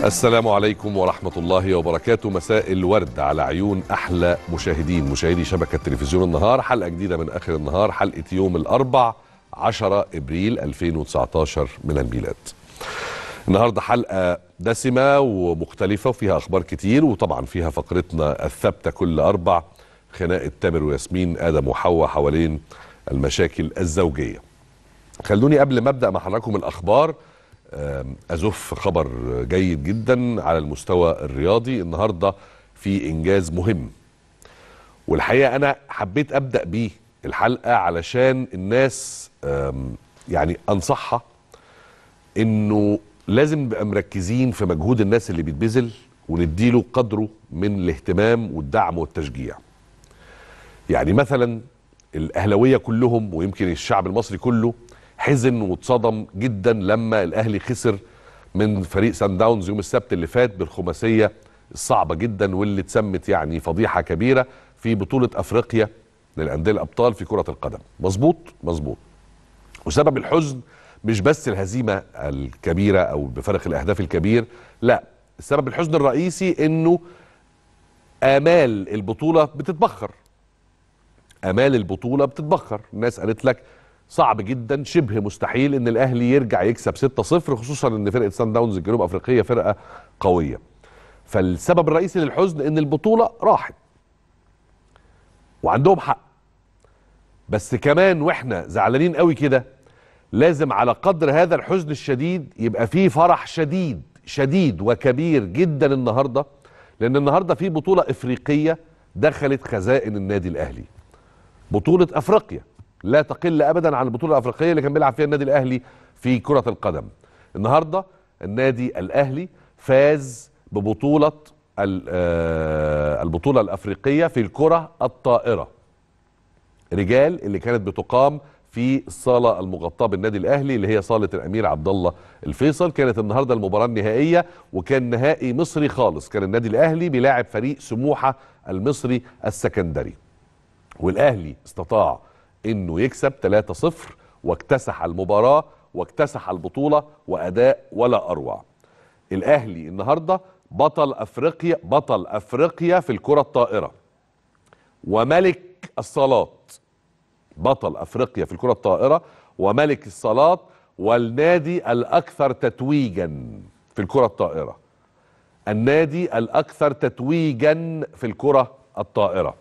السلام عليكم ورحمة الله وبركاته مساء الورد على عيون أحلى مشاهدين مشاهدي شبكة تلفزيون النهار حلقة جديدة من آخر النهار حلقة يوم الأربع 10 إبريل 2019 من الميلاد النهاردة حلقة دسمة ومختلفة وفيها أخبار كتير وطبعا فيها فقرتنا الثابتة كل أربع خناقة تامر وياسمين آدم وحواء حوالين المشاكل الزوجية خلوني قبل ما أبدأ مع حضراتكم الأخبار أزف خبر جيد جدا على المستوى الرياضي النهاردة في إنجاز مهم والحقيقة أنا حبيت أبدأ بيه الحلقة علشان الناس يعني أنصحها إنه لازم نبقى مركزين في مجهود الناس اللي بيتبذل ونديله قدره من الاهتمام والدعم والتشجيع يعني مثلا الأهلوية كلهم ويمكن الشعب المصري كله حزن واتصدم جدا لما الاهلي خسر من فريق سان داونز يوم السبت اللي فات بالخماسيه الصعبه جدا واللي اتسمت يعني فضيحه كبيره في بطوله افريقيا للانديه الابطال في كره القدم مظبوط مظبوط وسبب الحزن مش بس الهزيمه الكبيره او بفرق الاهداف الكبير لا السبب الحزن الرئيسي انه امال البطوله بتتبخر امال البطوله بتتبخر الناس قالت لك صعب جدا شبه مستحيل ان الاهلي يرجع يكسب 6-0 خصوصا ان فرقه سان داونز الجنوب افريقيه فرقه قويه فالسبب الرئيسي للحزن ان البطوله راحت وعندهم حق بس كمان واحنا زعلانين قوي كده لازم على قدر هذا الحزن الشديد يبقى فيه فرح شديد شديد وكبير جدا النهارده لان النهارده في بطوله افريقيه دخلت خزائن النادي الاهلي بطوله افريقيا لا تقل ابدا عن البطوله الافريقيه اللي كان بيلعب فيها النادي الاهلي في كره القدم النهارده النادي الاهلي فاز ببطوله البطوله الافريقيه في الكره الطائره رجال اللي كانت بتقام في الصاله المغطاه بالنادي الاهلي اللي هي صاله الامير عبد الله الفيصل كانت النهارده المباراه النهائيه وكان نهائي مصري خالص كان النادي الاهلي بيلاعب فريق سموحه المصري السكندري والاهلي استطاع انه يكسب 3-0 واكتسح المباراه واكتسح البطوله واداء ولا اروع. الاهلي النهارده بطل افريقيا بطل افريقيا في الكره الطائره. وملك الصالات. بطل افريقيا في الكره الطائره وملك الصالات والنادي الاكثر تتويجا في الكره الطائره. النادي الاكثر تتويجا في الكره الطائره.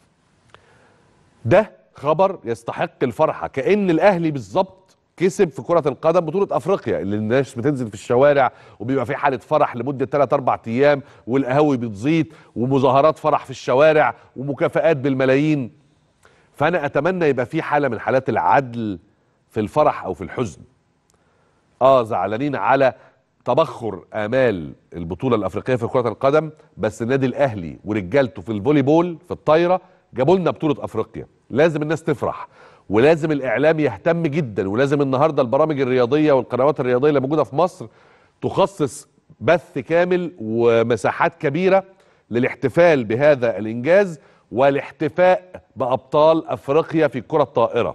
ده خبر يستحق الفرحه كان الاهلي بالظبط كسب في كره القدم بطوله افريقيا اللي الناس بتنزل في الشوارع وبيبقى في حاله فرح لمده 3 4 ايام والقهاوي بتزيد ومظاهرات فرح في الشوارع ومكافآت بالملايين فانا اتمنى يبقى في حاله من حالات العدل في الفرح او في الحزن اه زعلانين على تبخر امال البطوله الافريقيه في كره القدم بس النادي الاهلي ورجالته في الفولي بول في الطايره جابوا لنا بطوله افريقيا لازم الناس تفرح ولازم الاعلام يهتم جدا ولازم النهارده البرامج الرياضيه والقنوات الرياضيه اللي موجوده في مصر تخصص بث كامل ومساحات كبيره للاحتفال بهذا الانجاز والاحتفاء بابطال افريقيا في الكره الطائره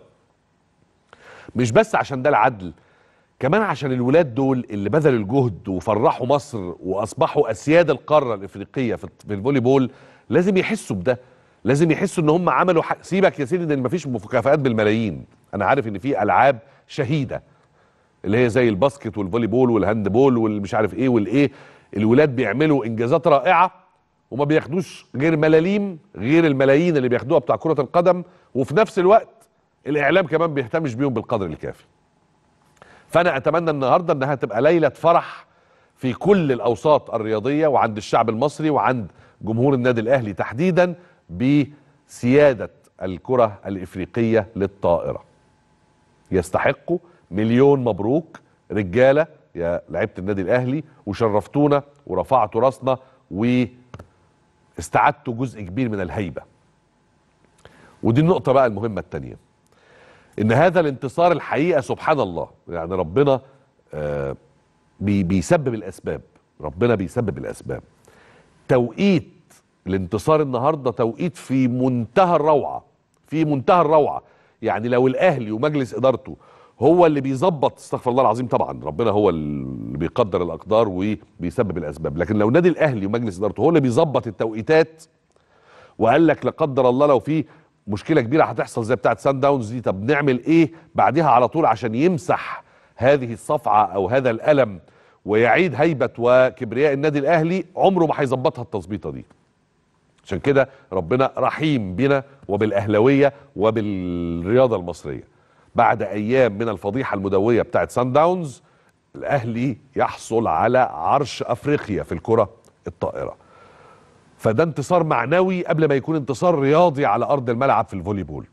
مش بس عشان ده العدل كمان عشان الولاد دول اللي بذلوا الجهد وفرحوا مصر واصبحوا اسياد القاره الافريقيه في الفولي بول لازم يحسوا بده لازم يحسوا ان هم عملوا حق سيبك يا سيدي ان مفيش مكافآت بالملايين انا عارف ان في العاب شهيده اللي هي زي الباسكت والفولي بول والهاند بول والمش عارف ايه والايه الولاد بيعملوا انجازات رائعه وما بياخدوش غير ملاليم غير الملايين اللي بياخدوها بتاع كره القدم وفي نفس الوقت الاعلام كمان بيهتمش بيهم بالقدر الكافي فانا اتمنى النهارده انها تبقى ليله فرح في كل الاوساط الرياضيه وعند الشعب المصري وعند جمهور النادي الاهلي تحديدا بسيادة الكرة الإفريقية للطائرة يستحقوا مليون مبروك رجالة يا لعيبة النادي الأهلي وشرفتونا ورفعتوا راسنا واستعدتوا جزء كبير من الهيبة ودي النقطة بقى المهمة التانية إن هذا الانتصار الحقيقة سبحان الله يعني ربنا آه بي بيسبب الأسباب ربنا بيسبب الأسباب توقيت الانتصار النهارده توقيت في منتهى الروعه في منتهى الروعه يعني لو الاهلي ومجلس ادارته هو اللي بيظبط استغفر الله العظيم طبعا ربنا هو اللي بيقدر الاقدار وبيسبب الاسباب لكن لو النادي الاهلي ومجلس ادارته هو اللي بيظبط التوقيتات وقال لك لا قدر الله لو في مشكله كبيره هتحصل زي بتاعه سان داونز دي طب نعمل ايه بعدها على طول عشان يمسح هذه الصفعه او هذا الالم ويعيد هيبه وكبرياء النادي الاهلي عمره ما هيظبطها التظبيطه دي عشان كده ربنا رحيم بنا وبالاهلاويه وبالرياضه المصريه بعد ايام من الفضيحه المدويه بتاعت سان داونز الاهلي يحصل على عرش افريقيا في الكره الطائره فده انتصار معنوي قبل ما يكون انتصار رياضي على ارض الملعب في الفولي بول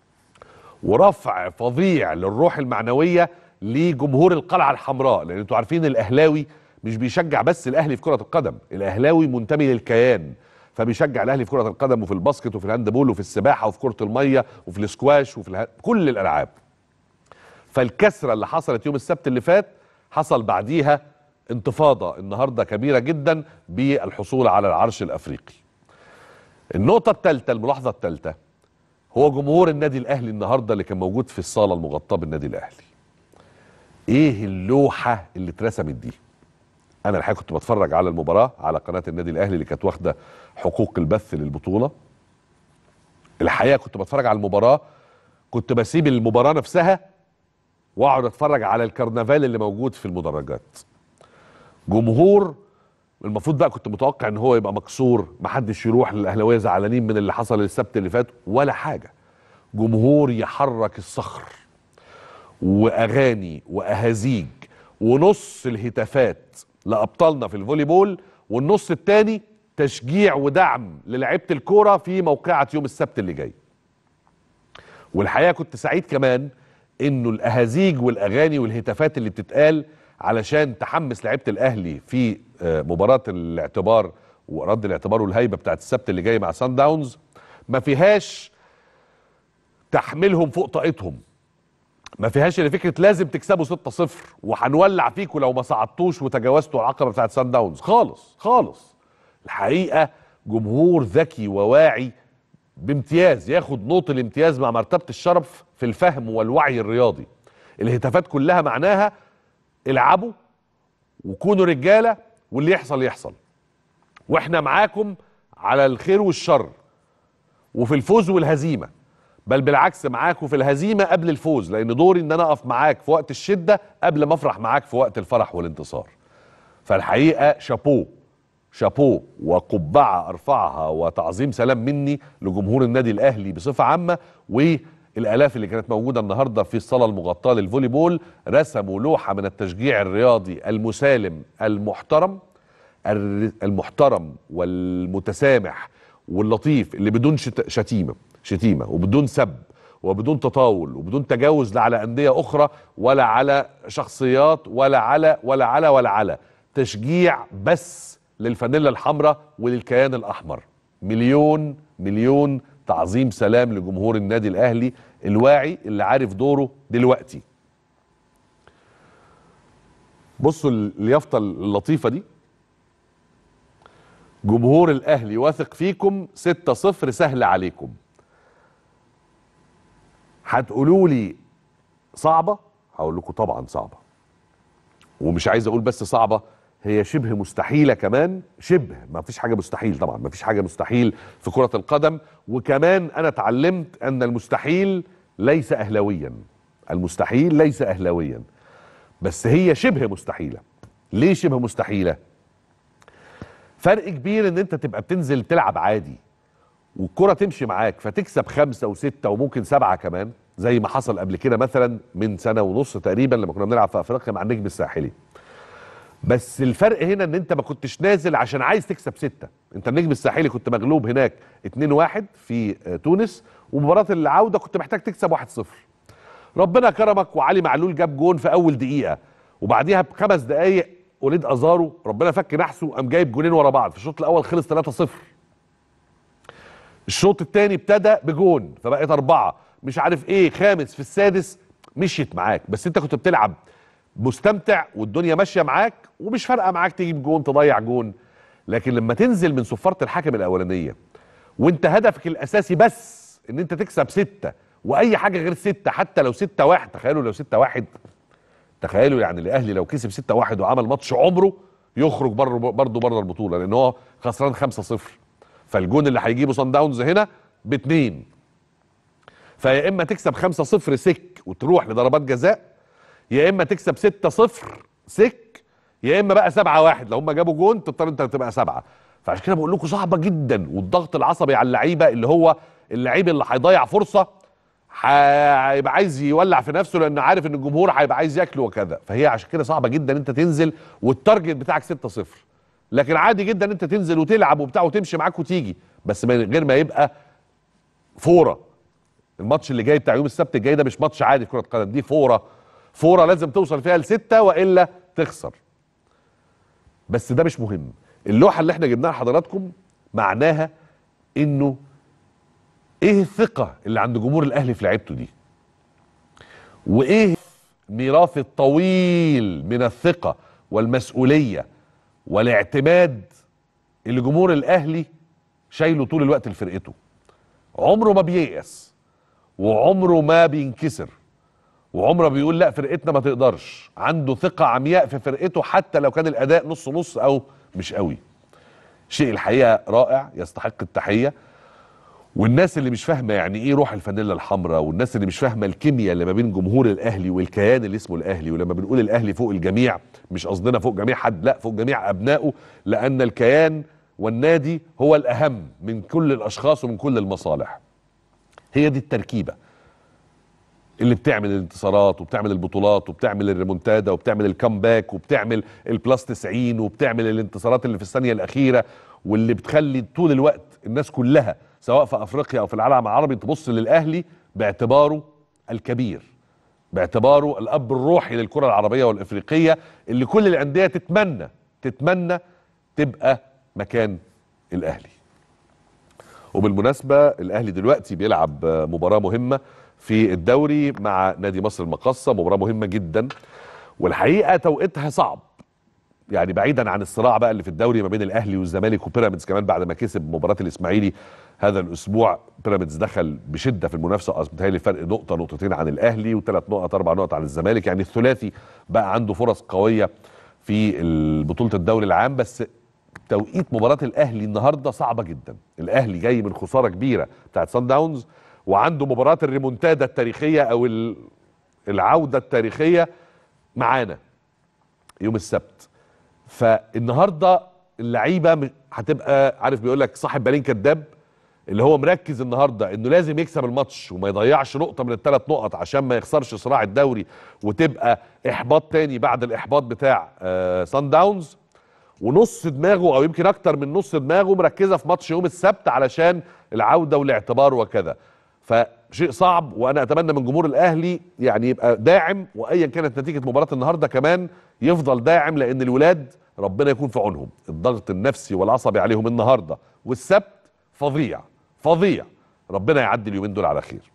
ورفع فظيع للروح المعنويه لجمهور القلعه الحمراء لان انتوا عارفين الاهلاوي مش بيشجع بس الاهلي في كره القدم الاهلاوي منتمي للكيان فبيشجع الاهلي في كره القدم وفي الباسكت وفي الهاندبول وفي السباحه وفي كره الميه وفي الاسكواش وفي اله... كل الالعاب فالكسره اللي حصلت يوم السبت اللي فات حصل بعديها انتفاضه النهارده كبيره جدا بالحصول على العرش الافريقي النقطه الثالثه الملاحظه الثالثه هو جمهور النادي الاهلي النهارده اللي كان موجود في الصاله المغطاه بالنادي الاهلي ايه اللوحه اللي اترسمت دي انا الحقيقه كنت بتفرج على المباراه على قناه النادي الاهلي اللي كانت واخده حقوق البث للبطوله الحقيقه كنت بتفرج على المباراه كنت بسيب المباراه نفسها واقعد اتفرج على الكرنفال اللي موجود في المدرجات جمهور المفروض بقى كنت متوقع ان هو يبقى مكسور محدش يروح للاهلاويه زعلانين من اللي حصل السبت اللي فات ولا حاجه جمهور يحرك الصخر واغاني واهازيج ونص الهتافات لابطالنا في الفولي بول والنص الثاني تشجيع ودعم للعيبه الكوره في موقعه يوم السبت اللي جاي والحقيقه كنت سعيد كمان انه الاهازيج والاغاني والهتافات اللي بتتقال علشان تحمس لعيبه الاهلي في مباراه الاعتبار ورد الاعتبار والهيبه بتاعت السبت اللي جاي مع سان داونز ما فيهاش تحملهم فوق طاقتهم ما فيهاش اللي فكره لازم تكسبوا 6-0 وهنولع فيكم لو ما صعدتوش وتجاوزتوا العقبه بتاعت سان داونز خالص خالص الحقيقه جمهور ذكي وواعي بامتياز ياخد نوط الامتياز مع مرتبه الشرف في الفهم والوعي الرياضي الهتافات كلها معناها العبوا وكونوا رجاله واللي يحصل يحصل واحنا معاكم على الخير والشر وفي الفوز والهزيمه بل بالعكس معاكم في الهزيمه قبل الفوز لان دوري ان انا اقف معاك في وقت الشده قبل ما افرح معاك في وقت الفرح والانتصار فالحقيقه شابوه شابوه وقبعه ارفعها وتعظيم سلام مني لجمهور النادي الاهلي بصفه عامه والالاف اللي كانت موجوده النهارده في الصاله المغطاه للفولي بول رسموا لوحه من التشجيع الرياضي المسالم المحترم المحترم والمتسامح واللطيف اللي بدون شتيمه شتيمه وبدون سب وبدون تطاول وبدون تجاوز لا على انديه اخرى ولا على شخصيات ولا على ولا على ولا على تشجيع بس للفانيلا الحمراء وللكيان الاحمر مليون مليون تعظيم سلام لجمهور النادي الاهلي الواعي اللي عارف دوره دلوقتي بصوا اليافطه اللطيفه دي جمهور الاهلي واثق فيكم 6-0 سهل عليكم هتقولوا لي صعبه هقول لكم طبعا صعبه ومش عايز اقول بس صعبه هي شبه مستحيله كمان شبه ما فيش حاجه مستحيل طبعا ما فيش حاجه مستحيل في كره القدم وكمان انا اتعلمت ان المستحيل ليس اهلاويا المستحيل ليس اهلاويا بس هي شبه مستحيله ليه شبه مستحيله فرق كبير ان انت تبقى بتنزل تلعب عادي والكرة تمشي معاك فتكسب خمسة وستة وممكن سبعة كمان زي ما حصل قبل كده مثلا من سنة ونص تقريبا لما كنا بنلعب في افريقيا مع النجم الساحلي بس الفرق هنا ان انت ما كنتش نازل عشان عايز تكسب ستة انت النجم الساحلي كنت مغلوب هناك 2-1 في تونس ومباراة العودة كنت محتاج تكسب 1-0 ربنا كرمك وعلي معلول جاب جون في اول دقيقة وبعديها بخمس دقايق وليد ازارو ربنا فك نحسه قام جايب جونين ورا بعض في الشوط الاول خلص 3-0 الشوط الثاني ابتدى بجون فبقت اربعه مش عارف ايه خامس في السادس مشيت معاك بس انت كنت بتلعب مستمتع والدنيا ماشيه معاك ومش فارقه معاك تجيب جون تضيع جون لكن لما تنزل من صفاره الحكم الاولانيه وانت هدفك الاساسي بس ان انت تكسب سته واي حاجه غير ستة حتى لو ستة واحد تخيلوا لو ستة واحد تخيلوا يعني الاهلي لو كسب ستة واحد وعمل ماتش عمره يخرج بره برضه بره البطوله لان هو خسران 5-0 فالجون اللي هيجيبه صن داونز هنا باتنين فيا اما تكسب 5-0 سك وتروح لضربات جزاء يا اما تكسب 6-0 سك يا اما بقى 7-1 لو هم جابوا جون تضطر انت تبقى سبعه فعشان كده بقول لكم صعبه جدا والضغط العصبي على اللعيبه اللي هو اللعيب اللي هيضيع فرصه هيبقى عايز يولع في نفسه لانه عارف ان الجمهور هيبقى عايز ياكله وكذا فهي عشان كده صعبه جدا انت تنزل والتارجت بتاعك 6-0 لكن عادي جدا انت تنزل وتلعب وبتاع وتمشي معاك وتيجي بس من غير ما يبقى فوره الماتش اللي جاي بتاع يوم السبت الجاي ده مش ماتش عادي في كره قدم دي فوره فوره لازم توصل فيها لسته والا تخسر بس ده مش مهم اللوحه اللي احنا جبناها لحضراتكم معناها انه ايه الثقه اللي عند جمهور الاهلي في لعيبته دي وايه ميراث الطويل من الثقه والمسؤوليه والاعتماد اللي جمهور الاهلي شايله طول الوقت لفرقته عمره ما بييأس وعمره ما بينكسر وعمره بيقول لا فرقتنا ما تقدرش عنده ثقة عمياء في فرقته حتى لو كان الأداء نص نص أو مش قوي شيء الحقيقة رائع يستحق التحية والناس اللي مش فاهمة يعني ايه روح الفانيلا الحمراء والناس اللي مش فاهمة الكيمياء اللي ما بين جمهور الأهلي والكيان اللي اسمه الأهلي ولما بنقول الأهلي فوق الجميع مش قصدنا فوق جميع حد لا فوق جميع أبنائه لأن الكيان والنادي هو الأهم من كل الأشخاص ومن كل المصالح هي دي التركيبه اللي بتعمل الانتصارات وبتعمل البطولات وبتعمل الريمونتادا وبتعمل الكامباك وبتعمل البلاس 90 وبتعمل الانتصارات اللي في الثانيه الاخيره واللي بتخلي طول الوقت الناس كلها سواء في افريقيا او في العالم العربي تبص للاهلي باعتباره الكبير باعتباره الاب الروحي للكره العربيه والافريقيه اللي كل الانديه تتمنى تتمنى تبقى مكان الاهلي وبالمناسبه الاهلي دلوقتي بيلعب مباراه مهمه في الدوري مع نادي مصر المقاصه مباراه مهمه جدا والحقيقه توقيتها صعب يعني بعيدا عن الصراع بقى اللي في الدوري ما بين الاهلي والزمالك وبيراميدز كمان بعد ما كسب مباراه الاسماعيلي هذا الاسبوع بيراميدز دخل بشده في المنافسه اصل بيتهيألي فرق نقطه نقطتين عن الاهلي وثلاث نقط اربع نقط عن الزمالك يعني الثلاثي بقى عنده فرص قويه في بطوله الدوري العام بس توقيت مباراه الاهلي النهارده صعبه جدا الاهلي جاي من خساره كبيره بتاعت سان داونز وعنده مباراه الريمونتادا التاريخيه او العوده التاريخيه معانا يوم السبت فالنهارده اللعيبه هتبقى عارف بيقول لك صاحب بالين كداب اللي هو مركز النهارده انه لازم يكسب الماتش وما يضيعش نقطه من الثلاث نقط عشان ما يخسرش صراع الدوري وتبقى احباط تاني بعد الاحباط بتاع آه سان داونز ونص دماغه او يمكن اكتر من نص دماغه مركزه في ماتش يوم السبت علشان العوده والاعتبار وكذا فشيء صعب وانا اتمنى من جمهور الاهلي يعني يبقى داعم وايا كانت نتيجه مباراه النهارده كمان يفضل داعم لان الولاد ربنا يكون في عونهم الضغط النفسي والعصبي عليهم النهارده والسبت فظيع فظيع ربنا يعدي اليومين دول على خير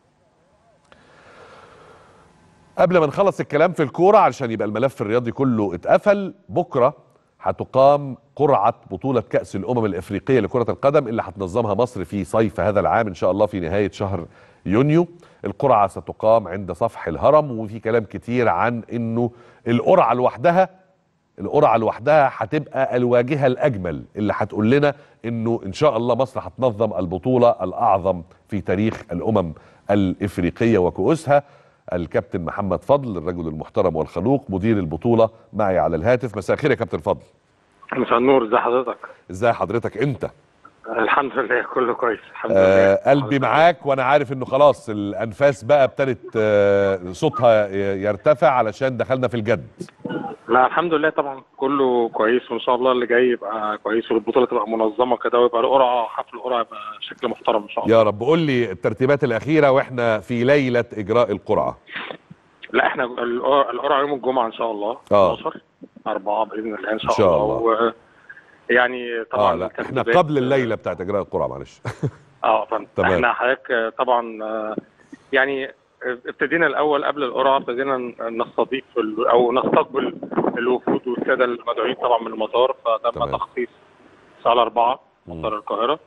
قبل ما نخلص الكلام في الكوره علشان يبقى الملف الرياضي كله اتقفل بكره هتقام قرعه بطوله كاس الامم الافريقيه لكره القدم اللي هتنظمها مصر في صيف هذا العام ان شاء الله في نهايه شهر يونيو القرعه ستقام عند صفح الهرم وفي كلام كتير عن انه القرعه لوحدها القرعه لوحدها هتبقى الواجهه الاجمل اللي هتقول لنا انه ان شاء الله مصر هتنظم البطوله الاعظم في تاريخ الامم الافريقيه وكؤوسها الكابتن محمد فضل الرجل المحترم والخلوق مدير البطوله معي على الهاتف مساء الخير يا كابتن فضل مساء النور ازي حضرتك ازي حضرتك انت الحمد لله كله كويس الحمد آه لله قلبي معاك وانا عارف انه خلاص الانفاس بقى ابتدت آه صوتها يرتفع علشان دخلنا في الجد لا الحمد لله طبعا كله كويس وان شاء الله اللي جاي يبقى كويس والبطوله تبقى منظمه كده ويبقى القرعه حفل القرعه يبقى شكل محترم ان شاء الله يا رب قول لي الترتيبات الاخيره واحنا في ليله اجراء القرعه لا احنا القرعه يوم الجمعه ان شاء الله اه 12 4 باذن الله ان شاء, إن شاء الله, الله. و يعني طبعا اه لا احنا الترتيبات- قبل الليله بتاعت اجراء القرعه معلش اه فهمت تمام. احنا حضرتك طبعا آه، يعني ابتدينا الاول قبل القرعه ابتدينا نستضيف ال- او نستقبل الوفود والساده المدعوين طبعا من المطار فتم تمام. تخصيص ساعه 4 مم. مطار القاهره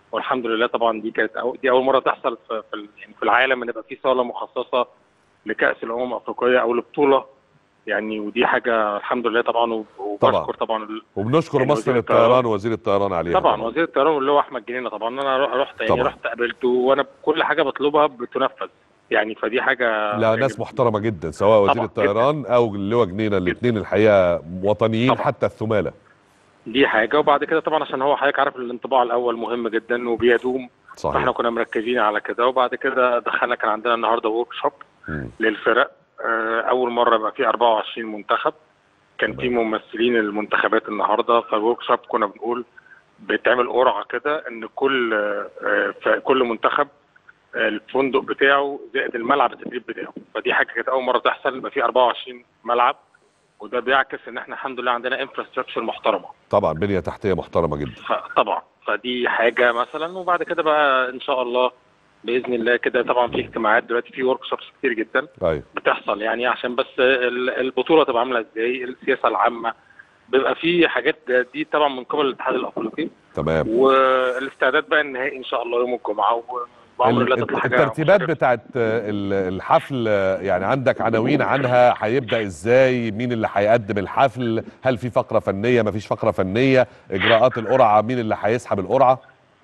والحمد لله طبعا دي كانت أو دي اول مره تحصل في في, ال- يعني في العالم ان يبقى في صاله دي اول مره تحصل في, في, ال- يعني في العالم ان يبقى في صاله مخصصه لكاس الامم الافريقيه او لبطوله يعني ودي حاجه الحمد لله طبعا وب- طبعا. وبشكر طبعا ال- وبنشكر يعني مصر وزير للطيران الطيران. ووزير الطيران عليها طبعا وزير الطيران اللي هو احمد جنينه طبعا انا رح- رحت يعني طبعا. رحت قابلته وانا كل حاجه بطلبها بتنفذ يعني فدي حاجه لا ناس محترمه جدا سواء وزير طبعا، الطيران او اللواء جنينه الاثنين الحقيقه وطنيين طبعا. حتى الثماله دي حاجه وبعد كده طبعا عشان هو حضرتك عارف الانطباع الاول مهم جدا وبيدوم فاحنا صحيح كنا مركزين على كده وبعد كده دخلنا كان عندنا النهارده ورك شوب مم. للفرق آه، اول مره يبقى في 24 منتخب كان في تمام. ممثلين المنتخبات النهارده فالورك شوب كنا بنقول بيتعمل قرعه كده ان كل آه، في كل منتخب آه، الفندق بتاعه زائد الملعب التدريب بتاعه فدي حاجه كانت اول مره تحصل يبقى في 24 ملعب وده بيعكس ان احنا الحمد لله عندنا انفراستراكشر محترمه طبعا بنيه تحتيه محترمه جدا طبعا فدي حاجه مثلا وبعد كده بقى ان شاء الله باذن الله كده طبعا في اجتماعات دلوقتي في ورك شوبس كتير جدا ايوه بتحصل يعني عشان بس ال- البطوله تبقى عامله ازاي السياسه العامه بيبقى في حاجات دي طبعا من قبل الاتحاد الافريقي تمام والاستعداد بقى النهائي ان شاء الله يوم الجمعه و- وبامر الله ال- تطلع حاجه الترتيبات مشرفة. بتاعت ال- الحفل يعني عندك عناوين عنها هيبدا ازاي مين اللي هيقدم الحفل هل في فقره فنيه مفيش فقره فنيه اجراءات القرعه مين اللي هيسحب القرعه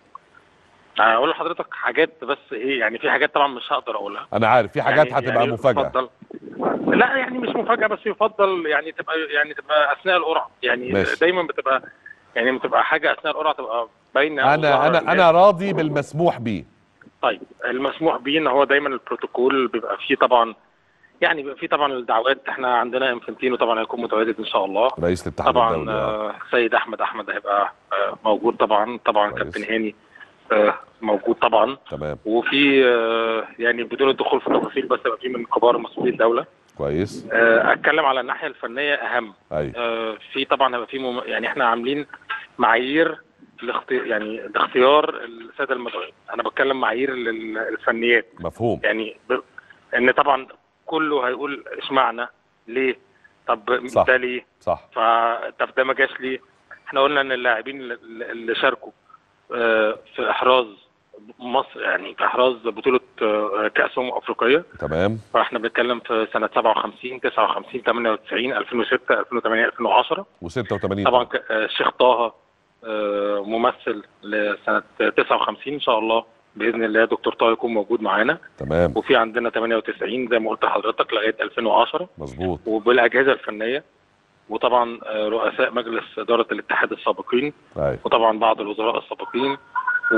هقول لحضرتك حاجات بس ايه يعني في حاجات طبعا مش هقدر اقولها انا عارف في حاجات يعني- هتبقى يعني مفاجاه يفضل لا يعني مش مفاجاه بس يفضل يعني تبقى يعني تبقى اثناء القرعه يعني ماشي. دايما بتبقى يعني بتبقى حاجه اثناء القرعه تبقى باينه انا وظاهرة انا للناس. انا راضي بالمسموح بيه طيب المسموح بيه ان هو دايما البروتوكول بيبقى فيه طبعا يعني بيبقى فيه طبعا الدعوات احنا عندنا انفنتينو طبعا هيكون متواجد ان شاء الله رئيس الاتحاد طبعا الدولي آه. آه، سيد احمد احمد هيبقى آه، موجود طبعا طبعا كويس. كابتن هاني آه، موجود طبعا تمام وفي آه، يعني بدون الدخول في التفاصيل بس يبقى في من كبار مسؤولي الدوله كويس آه، اتكلم على الناحيه الفنيه اهم ايوه آه، في طبعا هيبقى في مم... يعني احنا عاملين معايير لاختي... يعني لاختيار الساده المدعوين انا بتكلم معايير لل- الفنيات مفهوم يعني ب... ان طبعا كله هيقول اشمعنى ليه طب صح. ده ليه صح فطب ده ما جاش ليه احنا قلنا ان اللاعبين اللي- اللي شاركوا آه، في احراز مصر يعني في احراز بطوله آه، كاس امم افريقيه تمام فاحنا بنتكلم في سنه 57 59 98 2006 2008 2010 و86 طبعا ك- آه، الشيخ طه آه، ممثل لسنه 59 ان شاء الله باذن الله دكتور طه يكون موجود معانا تمام وفي عندنا 98 زي ما قلت لحضرتك لغايه 2010 مظبوط وبالاجهزه الفنيه وطبعا آه، رؤساء مجلس اداره الاتحاد السابقين ايوه وطبعا بعض الوزراء السابقين و...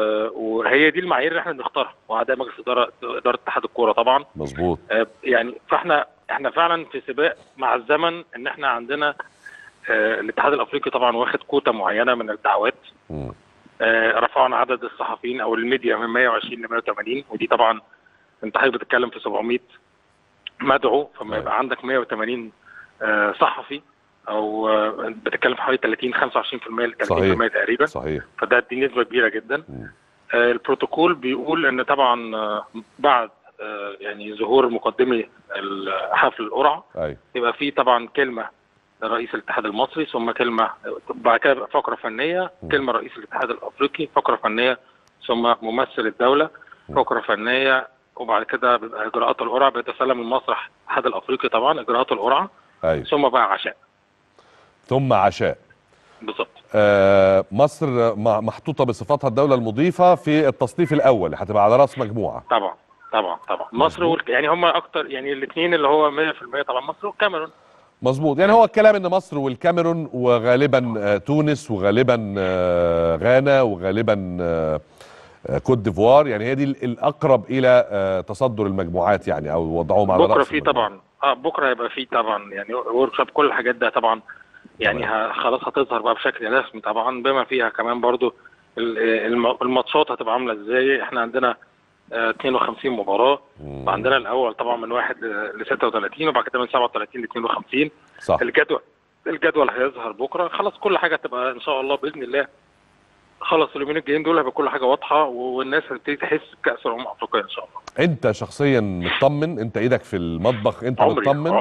وهي دي المعايير اللي احنا بنختارها واعضاء مجلس اداره اداره اتحاد الكوره طبعا مظبوط آه، يعني فاحنا احنا فعلا في سباق مع الزمن ان احنا عندنا آه، الاتحاد الافريقي طبعا واخد كوتا معينه من الدعوات مم. آه، رفعنا عدد الصحفيين او الميديا من 120 ل 180 ودي طبعا انت حضرتك بتتكلم في 700 مدعو فما أيوة. يبقى عندك 180 آه، صحفي او آه، بتتكلم في حوالي 30 25% ل 30% تقريبا صحيح فده دي نسبه كبيره جدا مم. آه، البروتوكول بيقول ان طبعا آه، بعد آه، يعني ظهور مقدمي ال- حفل القرعه ايوه يبقى في طبعا كلمه لرئيس الاتحاد المصري ثم كلمه بعد كده يبقى فقره فنيه م. كلمه رئيس الاتحاد الافريقي فقره فنيه ثم ممثل الدوله م. فقره فنيه وبعد كده بيبقى اجراءات القرعه بيتسلم المسرح الاتحاد الافريقي طبعا اجراءات القرعه ايوه ثم بقى عشاء ثم عشاء بالظبط آه مصر م- محطوطه بصفتها الدوله المضيفه في التصنيف الاول هتبقى على راس مجموعه طبعا طبعا طبعا مصر مظبوط. والك... يعني هم اكتر يعني الاثنين اللي هو 100% طبعا مصر والكاميرون مظبوط يعني هو الكلام ان مصر والكاميرون وغالبا آه تونس وغالبا آه غانا وغالبا آه آه، كوت ديفوار يعني هي دي ال- الاقرب الى آه تصدر المجموعات يعني او وضعهم على بكره راس في المجموعة. طبعا اه بكره هيبقى في طبعا يعني ورك شوب كل الحاجات ده طبعا يعني ه- خلاص هتظهر بقى بشكل رسمي طبعا بما فيها كمان برضو ال- الم- الماتشات هتبقى عامله ازاي احنا عندنا آه، 52 مباراه مم. وعندنا الاول طبعا من 1 ل 36 وبعد كده من 37 ل 52 صح الجدول الجدول هيظهر بكره خلاص كل حاجه تبقى ان شاء الله باذن الله خلاص اليومين الجايين دول هيبقى كل حاجه واضحه والناس هتبتدي تحس بكاس الامم الافريقيه ان شاء الله انت شخصيا مطمن انت ايدك في المطبخ انت عمري مطمن عمري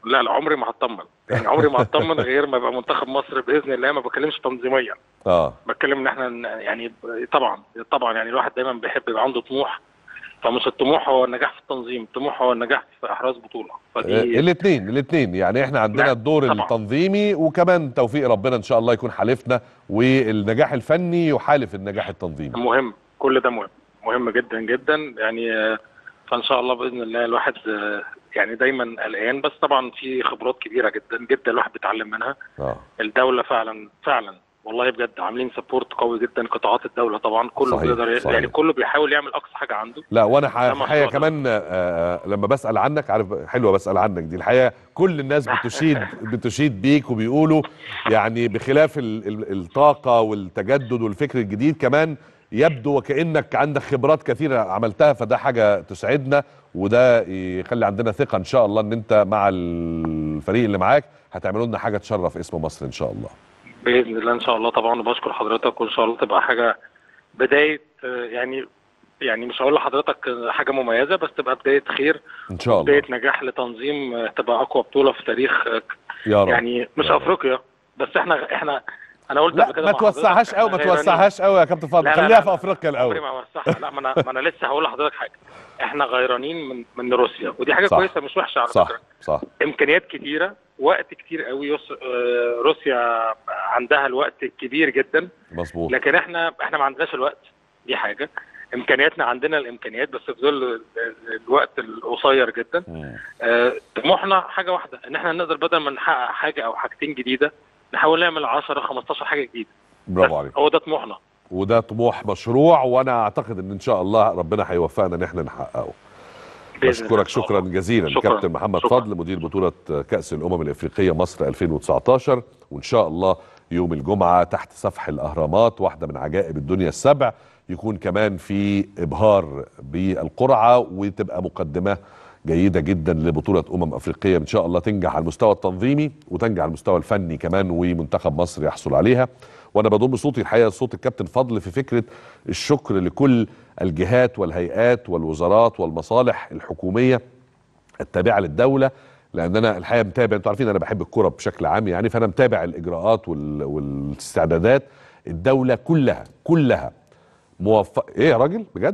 لا لا عمري ما هطمن يعني عمري ما هطمن غير ما يبقى منتخب مصر باذن الله ما بتكلمش تنظيميا اه بتكلم ان احنا ن- يعني طبعا طبعا يعني الواحد دايما بيحب يبقى عنده طموح فمش الطموح هو النجاح في التنظيم الطموح هو النجاح في احراز بطوله فدي الاثنين الاثنين يعني احنا عندنا لا، الدور طبعا. التنظيمي وكمان توفيق ربنا ان شاء الله يكون حالفنا والنجاح الفني يحالف النجاح التنظيمي مهم كل ده مهم مهم جدا جدا يعني آه، فان شاء الله باذن الله الواحد آه، يعني دايما قلقان بس طبعا في خبرات كبيره جدا جدا الواحد بيتعلم منها اه الدوله فعلا فعلا والله بجد عاملين سبورت قوي جدا قطاعات الدوله طبعا كله صحيح، بيقدر صحيح. يعني كله بيحاول يعمل اقصى حاجه عنده لا وانا ح- ده في الحقيقه مشروع كمان آه، آه، لما بسال عنك عارف حلوه بسال عنك دي الحقيقه كل الناس بتشيد بتشيد بيك وبيقولوا يعني بخلاف ال- ال- الطاقه والتجدد والفكر الجديد كمان يبدو وكانك عندك خبرات كثيره عملتها فده حاجه تسعدنا وده يخلي عندنا ثقه ان شاء الله ان انت مع الفريق اللي معاك هتعملوا لنا حاجه تشرف اسم مصر ان شاء الله باذن الله ان شاء الله طبعا وبشكر حضرتك وان شاء الله تبقى حاجه بدايه آه، يعني يعني مش هقول لحضرتك حاجه مميزه بس تبقى بدايه خير ان شاء الله بدايه نجاح لتنظيم آه، تبقى اقوى بطوله في تاريخ آه، يا رب يعني مش يا رب. افريقيا بس احنا احنا انا قلت لا قبل كده ما مع حضرتك توسعهاش قوي ما إحنا غيرانين. توسعهاش قوي يا كابتن فاضل لا، لا، خليها لا، في لا. افريقيا عمري الاول ما اوسعها لا ما انا ما انا لسه هقول لحضرتك حاجه احنا غيرانين من من روسيا ودي حاجه صح. كويسه مش وحشه على صح فكره صح امكانيات كتيره وقت كتير قوي يس... آه، روسيا عندها الوقت الكبير جدا مظبوط لكن احنا احنا ما عندناش الوقت دي حاجه امكانياتنا عندنا الامكانيات بس في ظل ال- ال- الوقت القصير جدا مم. آه، طموحنا حاجه واحده ان احنا نقدر بدل ما نحقق حاجه او حاجتين جديده نحاول نعمل 10 15 حاجه جديده برافو بس عليك هو ده طموحنا وده طموح مشروع وانا اعتقد ان ان شاء الله ربنا هيوفقنا ان احنا نحققه بإذن الله بشكرك إن شاء شكرا الله. جزيلا شكراً. كابتن محمد شكراً. فضل مدير بطولة كأس الأمم الإفريقية مصر 2019 وإن شاء الله يوم الجمعة تحت سفح الأهرامات واحدة من عجائب الدنيا السبع يكون كمان في إبهار بالقرعة وتبقى مقدمة جيدة جدا لبطولة أمم أفريقية إن شاء الله تنجح على المستوى التنظيمي وتنجح على المستوى الفني كمان ومنتخب مصر يحصل عليها وأنا بضم صوتي الحقيقة صوت الكابتن فضل في فكرة الشكر لكل الجهات والهيئات والوزارات والمصالح الحكومية التابعه للدوله لان انا الحقيقه متابع انتوا عارفين انا بحب الكوره بشكل عام يعني فانا متابع الاجراءات وال... والاستعدادات الدوله كلها كلها موفق ايه يا راجل بجد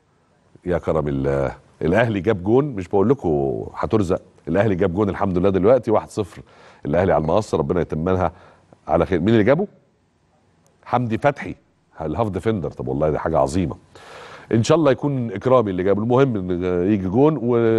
يا كرم الله الاهلي جاب جون مش بقول لكم هترزق الاهلي جاب جون الحمد لله دلوقتي 1-0 الاهلي على المقص ربنا يتمنها على خير مين اللي جابه حمدي فتحي الهاف ديفندر طب والله دي حاجه عظيمه ان شاء الله يكون اكرامي اللي جابه المهم ان يجي جون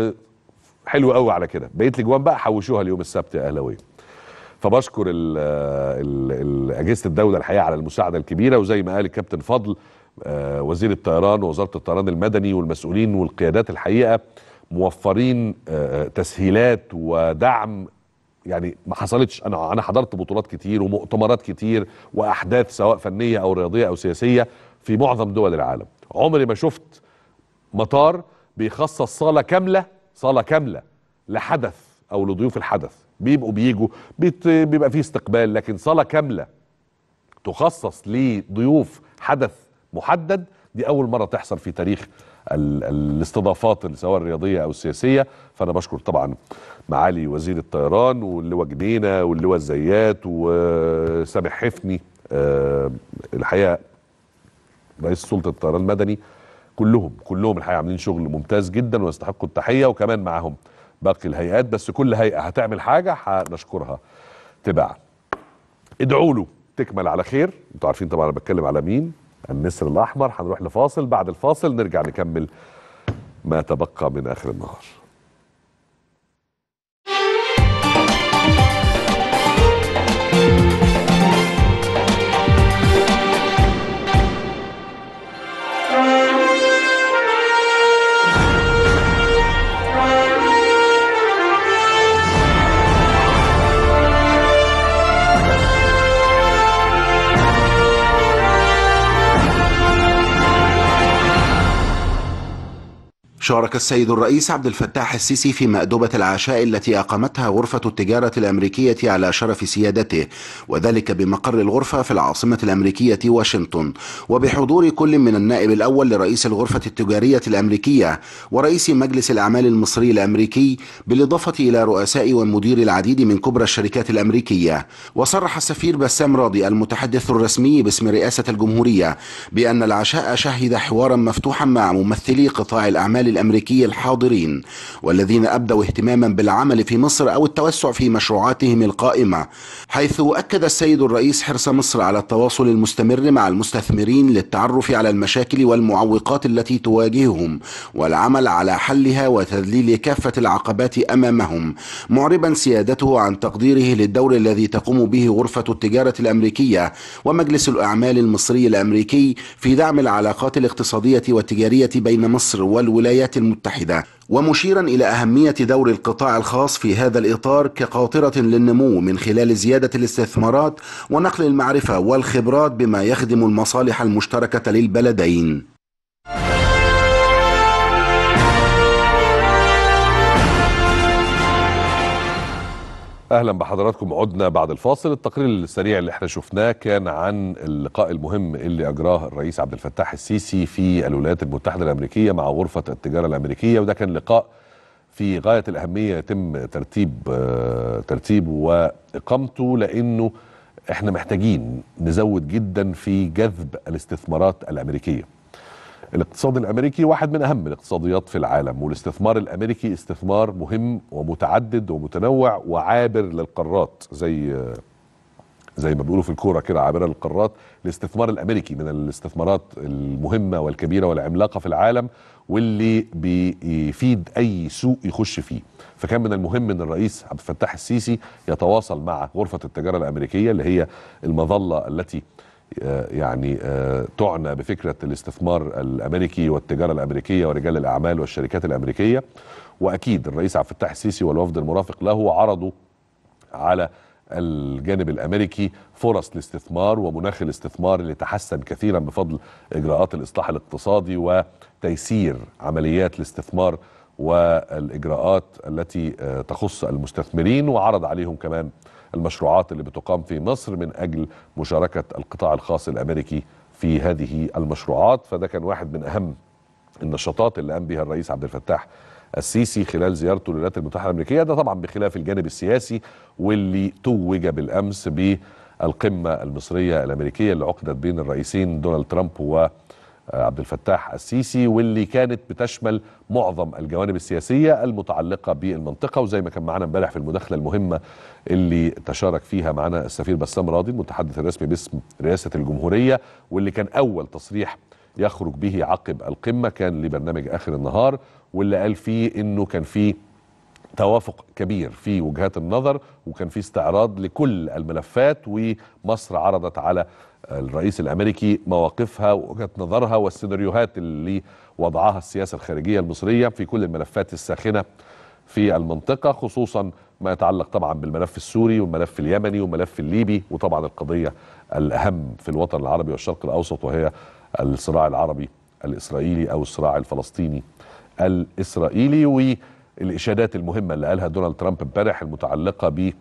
وحلو قوي على كده بقيت لي جوان بقى حوشوها اليوم السبت يا اهلاويه فبشكر ال ال ال اجهزه الدوله الحقيقه على المساعده الكبيره وزي ما قال الكابتن فضل آه، وزير الطيران ووزاره الطيران المدني والمسؤولين والقيادات الحقيقه موفرين آه، تسهيلات ودعم يعني ما حصلتش انا انا حضرت بطولات كتير ومؤتمرات كتير واحداث سواء فنيه او رياضيه او سياسيه في معظم دول العالم عمري ما شفت مطار بيخصص صاله كامله صاله كامله لحدث او لضيوف الحدث بيبقوا بيجوا بيت- بيبقى فيه استقبال لكن صاله كامله تخصص لضيوف حدث محدد دي اول مره تحصل في تاريخ ال- الاستضافات سواء الرياضيه او السياسيه فانا بشكر طبعا معالي وزير الطيران واللواء جنينه واللواء الزيات وسامح حفني آه، الحقيقه رئيس سلطه الطيران المدني كلهم كلهم الحقيقه عاملين شغل ممتاز جدا ويستحقوا التحيه وكمان معاهم باقي الهيئات بس كل هيئه هتعمل حاجه هنشكرها تباعا ادعوا له تكمل على خير انتوا عارفين طبعا انا بتكلم على مين النسر الاحمر هنروح لفاصل بعد الفاصل نرجع نكمل ما تبقى من اخر النهار شارك السيد الرئيس عبد الفتاح السيسي في مأدبة العشاء التي أقامتها غرفة التجارة الأمريكية على شرف سيادته وذلك بمقر الغرفة في العاصمة الأمريكية واشنطن وبحضور كل من النائب الأول لرئيس الغرفة التجارية الأمريكية ورئيس مجلس الأعمال المصري الأمريكي بالإضافة إلى رؤساء ومدير العديد من كبرى الشركات الأمريكية وصرح السفير بسام راضي المتحدث الرسمي باسم رئاسة الجمهورية بأن العشاء شهد حوارا مفتوحا مع ممثلي قطاع الأعمال الأمريكي الحاضرين والذين أبدوا اهتماما بالعمل في مصر أو التوسع في مشروعاتهم القائمة حيث أكد السيد الرئيس حرص مصر على التواصل المستمر مع المستثمرين للتعرف على المشاكل والمعوقات التي تواجههم والعمل على حلها وتذليل كافة العقبات أمامهم معربا سيادته عن تقديره للدور الذي تقوم به غرفة التجارة الأمريكية ومجلس الأعمال المصري الأمريكي في دعم العلاقات الاقتصادية والتجارية بين مصر والولايات المتحدة ومشيرا إلى أهمية دور القطاع الخاص في هذا الإطار كقاطرة للنمو من خلال زيادة الاستثمارات ونقل المعرفة والخبرات بما يخدم المصالح المشتركة للبلدين اهلا بحضراتكم عدنا بعد الفاصل التقرير السريع اللي احنا شفناه كان عن اللقاء المهم اللي اجراه الرئيس عبد الفتاح السيسي في الولايات المتحده الامريكيه مع غرفه التجاره الامريكيه وده كان لقاء في غايه الاهميه يتم ترتيب آه، ترتيبه واقامته لانه احنا محتاجين نزود جدا في جذب الاستثمارات الامريكيه الاقتصاد الامريكي واحد من اهم الاقتصاديات في العالم والاستثمار الامريكي استثمار مهم ومتعدد ومتنوع وعابر للقارات زي زي ما بيقولوا في الكوره كده عابره للقارات الاستثمار الامريكي من الاستثمارات المهمه والكبيره والعملاقه في العالم واللي بيفيد اي سوق يخش فيه فكان من المهم ان الرئيس عبد الفتاح السيسي يتواصل مع غرفه التجاره الامريكيه اللي هي المظله التي آه، يعني آه، تعنى بفكره الاستثمار الامريكي والتجاره الامريكيه ورجال الاعمال والشركات الامريكيه واكيد الرئيس عبد الفتاح السيسي والوفد المرافق له عرضوا على الجانب الامريكي فرص الاستثمار ومناخ الاستثمار اللي تحسن كثيرا بفضل اجراءات الاصلاح الاقتصادي وتيسير عمليات الاستثمار والاجراءات التي آه، تخص المستثمرين وعرض عليهم كمان المشروعات اللي بتقام في مصر من اجل مشاركه القطاع الخاص الامريكي في هذه المشروعات فده كان واحد من اهم النشاطات اللي قام بها الرئيس عبد الفتاح السيسي خلال زيارته للولايات المتحده الامريكيه ده طبعا بخلاف الجانب السياسي واللي توج بالامس بالقمه المصريه الامريكيه اللي عقدت بين الرئيسين دونالد ترامب و عبد الفتاح السيسي واللي كانت بتشمل معظم الجوانب السياسيه المتعلقه بالمنطقه وزي ما كان معانا امبارح في المداخله المهمه اللي تشارك فيها معانا السفير بسام راضي المتحدث الرسمي باسم رئاسه الجمهوريه واللي كان اول تصريح يخرج به عقب القمه كان لبرنامج اخر النهار واللي قال فيه انه كان فيه توافق كبير في وجهات النظر وكان في استعراض لكل الملفات ومصر عرضت على الرئيس الامريكي مواقفها ووجهه نظرها والسيناريوهات اللي وضعها السياسه الخارجيه المصريه في كل الملفات الساخنه في المنطقه خصوصا ما يتعلق طبعا بالملف السوري والملف اليمني والملف الليبي وطبعا القضيه الاهم في الوطن العربي والشرق الاوسط وهي الصراع العربي الاسرائيلي او الصراع الفلسطيني الاسرائيلي والاشادات المهمه اللي قالها دونالد ترامب امبارح المتعلقه ب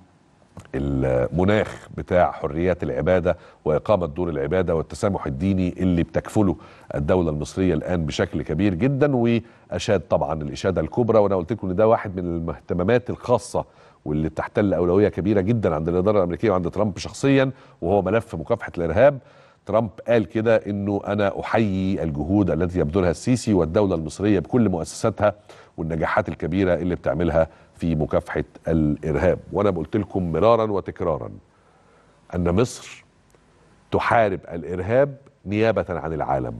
المناخ بتاع حريات العبادة وإقامة دور العبادة والتسامح الديني اللي بتكفله الدولة المصرية الآن بشكل كبير جدا وأشاد طبعا الإشادة الكبرى وأنا قلت لكم إن ده واحد من الاهتمامات الخاصة واللي بتحتل أولوية كبيرة جدا عند الإدارة الأمريكية وعند ترامب شخصيا وهو ملف مكافحة الإرهاب ترامب قال كده انه انا احيي الجهود التي يبذلها السيسي والدوله المصريه بكل مؤسساتها والنجاحات الكبيره اللي بتعملها في مكافحه الارهاب وانا قلت لكم مرارا وتكرارا ان مصر تحارب الارهاب نيابه عن العالم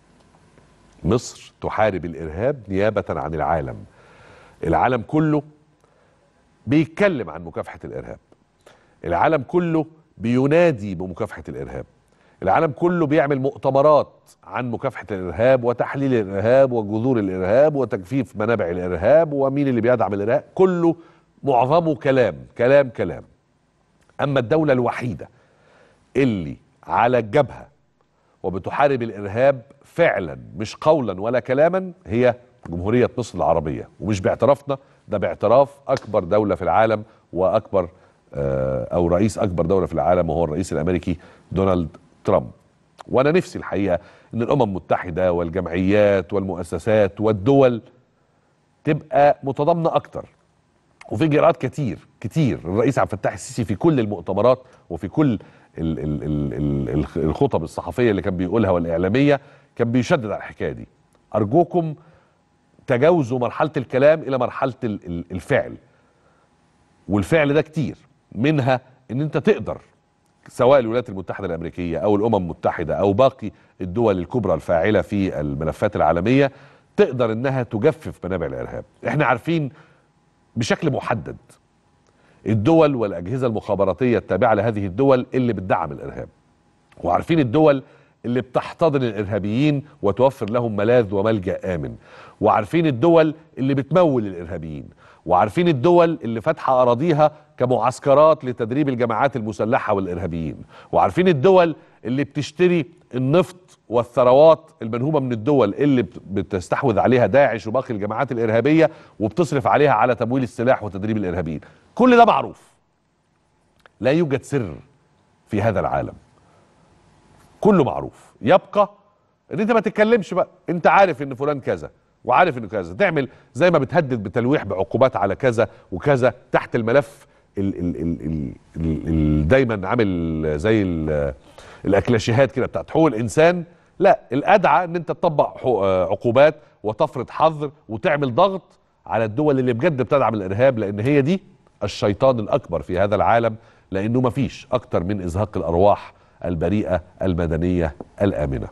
مصر تحارب الارهاب نيابه عن العالم العالم كله بيتكلم عن مكافحه الارهاب العالم كله بينادي بمكافحه الارهاب العالم كله بيعمل مؤتمرات عن مكافحة الإرهاب وتحليل الإرهاب وجذور الإرهاب وتجفيف منابع الإرهاب ومين اللي بيدعم الإرهاب كله معظمه كلام كلام كلام أما الدولة الوحيدة اللي على الجبهة وبتحارب الإرهاب فعلا مش قولا ولا كلاما هي جمهوريه مصر العربيه ومش باعترافنا ده باعتراف اكبر دوله في العالم واكبر آه، او رئيس اكبر دوله في العالم وهو الرئيس الامريكي دونالد ترامب وانا نفسي الحقيقه ان الامم المتحده والجمعيات والمؤسسات والدول تبقى متضامنه اكتر وفي اجراءات كتير كتير الرئيس عبد الفتاح السيسي في كل المؤتمرات وفي كل ال ال ال ال ال- الخطب الصحفيه اللي كان بيقولها والاعلاميه كان بيشدد على الحكايه دي ارجوكم تجاوزوا مرحله الكلام الى مرحله ال- ال- الفعل والفعل ده كتير منها ان انت تقدر سواء الولايات المتحده الامريكيه او الامم المتحده او باقي الدول الكبرى الفاعله في الملفات العالميه تقدر انها تجفف منابع الارهاب احنا عارفين بشكل محدد الدول والاجهزه المخابراتيه التابعه لهذه الدول اللي بتدعم الارهاب وعارفين الدول اللي بتحتضن الارهابيين وتوفر لهم ملاذ وملجا امن وعارفين الدول اللي بتمول الارهابيين وعارفين الدول اللي فاتحه اراضيها كمعسكرات لتدريب الجماعات المسلحه والارهابيين وعارفين الدول اللي بتشتري النفط والثروات المنهوبه من الدول اللي بت- بتستحوذ عليها داعش وباقي الجماعات الارهابيه وبتصرف عليها على تمويل السلاح وتدريب الارهابيين كل ده معروف لا يوجد سر في هذا العالم كله معروف يبقى ان انت ما تتكلمش بقى انت عارف ان فلان كذا وعارف انه كذا تعمل زي ما بتهدد بتلويح بعقوبات على كذا وكذا تحت الملف ال ال ال ال ال ال دايما عامل زي ال- الاكلاشيهات كده بتاعت حقوق الانسان لا الادعى ان انت تطبق حقوق- آه، عقوبات وتفرض حظر وتعمل ضغط على الدول اللي بجد بتدعم الارهاب لان هي دي الشيطان الاكبر في هذا العالم لانه ما فيش اكتر من ازهاق الارواح البريئه المدنيه الامنه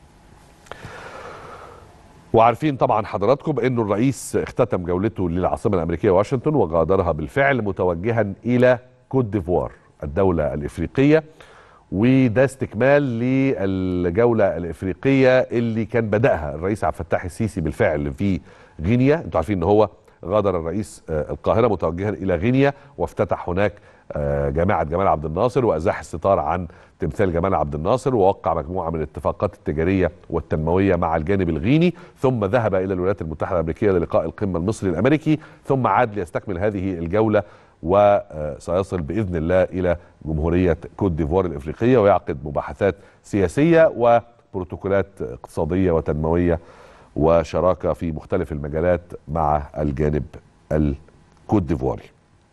وعارفين طبعا حضراتكم انه الرئيس اختتم جولته للعاصمه الامريكيه واشنطن وغادرها بالفعل متوجها الى كوت ديفوار الدوله الافريقيه وده استكمال للجوله الافريقيه اللي كان بداها الرئيس عبد الفتاح السيسي بالفعل في غينيا انتوا عارفين ان هو غادر الرئيس آه، القاهره متوجها الى غينيا وافتتح هناك آه، جامعه جمال عبد الناصر وازاح الستار عن تمثال جمال عبد الناصر ووقع مجموعه من الاتفاقات التجاريه والتنمويه مع الجانب الغيني ثم ذهب الى الولايات المتحده الامريكيه للقاء القمه المصري الامريكي ثم عاد ليستكمل هذه الجوله وسيصل باذن الله الى جمهوريه كوت ديفوار الافريقيه ويعقد مباحثات سياسيه وبروتوكولات اقتصاديه وتنمويه وشراكه في مختلف المجالات مع الجانب الكوت ديفواري.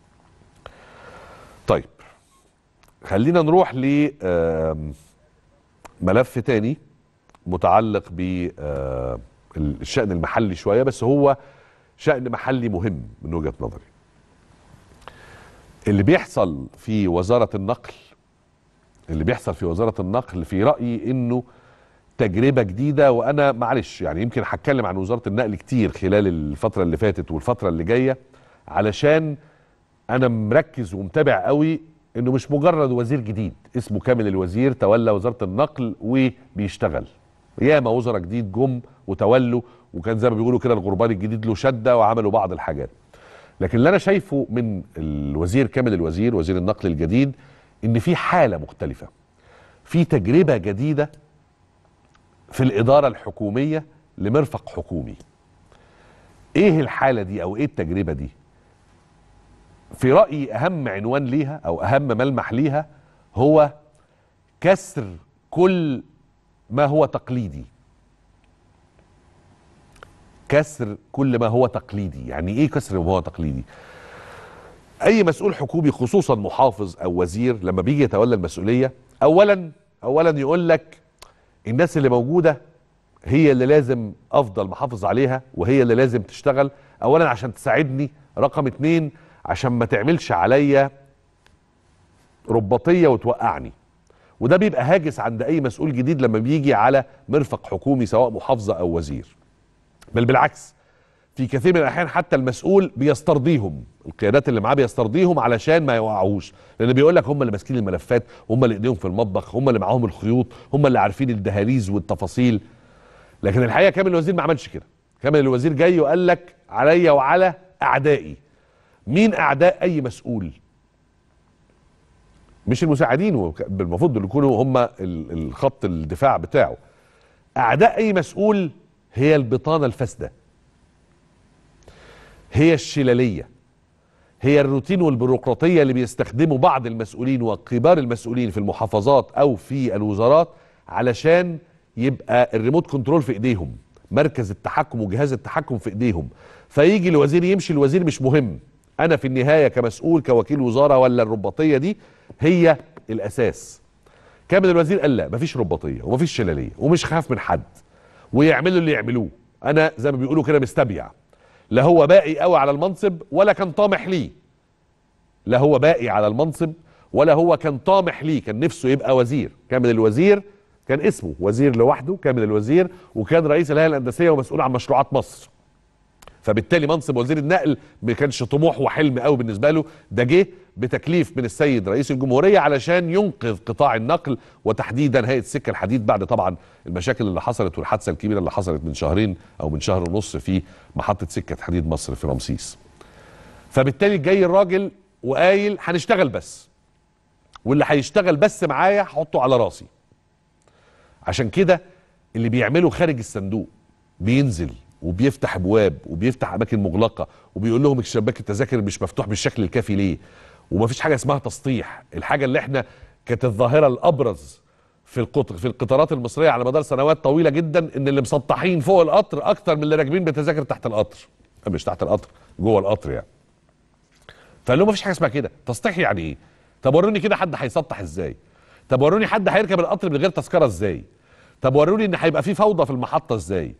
طيب خلينا نروح ل آم، ملف تاني متعلق بالشأن المحلي شوية بس هو شأن محلي مهم من وجهة نظري اللي بيحصل في وزارة النقل اللي بيحصل في وزارة النقل في رأيي انه تجربة جديدة وانا معلش يعني يمكن هتكلم عن وزارة النقل كتير خلال الفترة اللي فاتت والفترة اللي جاية علشان انا مركز ومتابع قوي انه مش مجرد وزير جديد اسمه كامل الوزير تولى وزاره النقل وبيشتغل ياما وزراء جديد جم وتولوا وكان زي ما بيقولوا كده الغربان الجديد له شده وعملوا بعض الحاجات لكن اللي انا شايفه من الوزير كامل الوزير وزير النقل الجديد ان في حاله مختلفه في تجربه جديده في الاداره الحكوميه لمرفق حكومي ايه الحاله دي او ايه التجربه دي في رأيي أهم عنوان ليها أو أهم ملمح ليها هو كسر كل ما هو تقليدي كسر كل ما هو تقليدي يعني إيه كسر ما هو تقليدي أي مسؤول حكومي خصوصا محافظ أو وزير لما بيجي يتولى المسؤولية أولا أولا يقول لك الناس اللي موجودة هي اللي لازم أفضل محافظ عليها وهي اللي لازم تشتغل أولا عشان تساعدني رقم اتنين عشان ما تعملش عليا رباطيه وتوقعني وده بيبقى هاجس عند اي مسؤول جديد لما بيجي على مرفق حكومي سواء محافظه او وزير بل بالعكس في كثير من الاحيان حتى المسؤول بيسترضيهم القيادات اللي معاه بيسترضيهم علشان ما يوقعوش لان بيقول لك هم اللي ماسكين الملفات هم اللي ايديهم في المطبخ هم اللي معاهم الخيوط هم اللي عارفين الدهاليز والتفاصيل لكن الحقيقه كامل الوزير ما عملش كده كامل الوزير جاي وقال لك عليا وعلى اعدائي مين اعداء اي مسؤول مش المساعدين وك- المفروض دول يكونوا هم ال- الخط الدفاع بتاعه اعداء اي مسؤول هي البطانه الفاسده هي الشلاليه هي الروتين والبيروقراطيه اللي بيستخدمه بعض المسؤولين وكبار المسؤولين في المحافظات او في الوزارات علشان يبقى الريموت كنترول في ايديهم مركز التحكم وجهاز التحكم في ايديهم فيجي الوزير يمشي الوزير مش مهم انا في النهايه كمسؤول كوكيل وزاره ولا الرباطيه دي هي الاساس كامل الوزير قال لا مفيش رباطيه ومفيش شلاليه ومش خاف من حد ويعملوا اللي يعملوه انا زي ما بيقولوا كده مستبيع لا هو باقي قوي على المنصب ولا كان طامح ليه لا هو باقي على المنصب ولا هو كان طامح ليه كان نفسه يبقى وزير كامل الوزير كان اسمه وزير لوحده كامل الوزير وكان رئيس الهيئه الهندسيه ومسؤول عن مشروعات مصر فبالتالي منصب وزير النقل ما كانش طموح وحلم قوي بالنسبه له ده جه بتكليف من السيد رئيس الجمهوريه علشان ينقذ قطاع النقل وتحديدا هيئه السكه الحديد بعد طبعا المشاكل اللي حصلت والحادثه الكبيره اللي حصلت من شهرين او من شهر ونص في محطه سكه حديد مصر في رمسيس. فبالتالي جاي الراجل وقايل هنشتغل بس واللي هيشتغل بس معايا هحطه على راسي. عشان كده اللي بيعمله خارج الصندوق بينزل وبيفتح ابواب وبيفتح اماكن مغلقه وبيقول لهم شباك التذاكر مش مفتوح بالشكل الكافي ليه ومفيش حاجه اسمها تسطيح الحاجه اللي احنا كانت الظاهره الابرز في القطر في القطارات المصريه على مدار سنوات طويله جدا ان اللي مسطحين فوق القطر اكتر من اللي راكبين بتذاكر تحت القطر مش تحت القطر جوه القطر يعني فقال لهم مفيش حاجه اسمها كده تسطيح يعني ايه طب وروني كده حد هيسطح ازاي طب وروني حد هيركب القطر من غير تذكره ازاي طب وروني ان هيبقى في فوضى في المحطه ازاي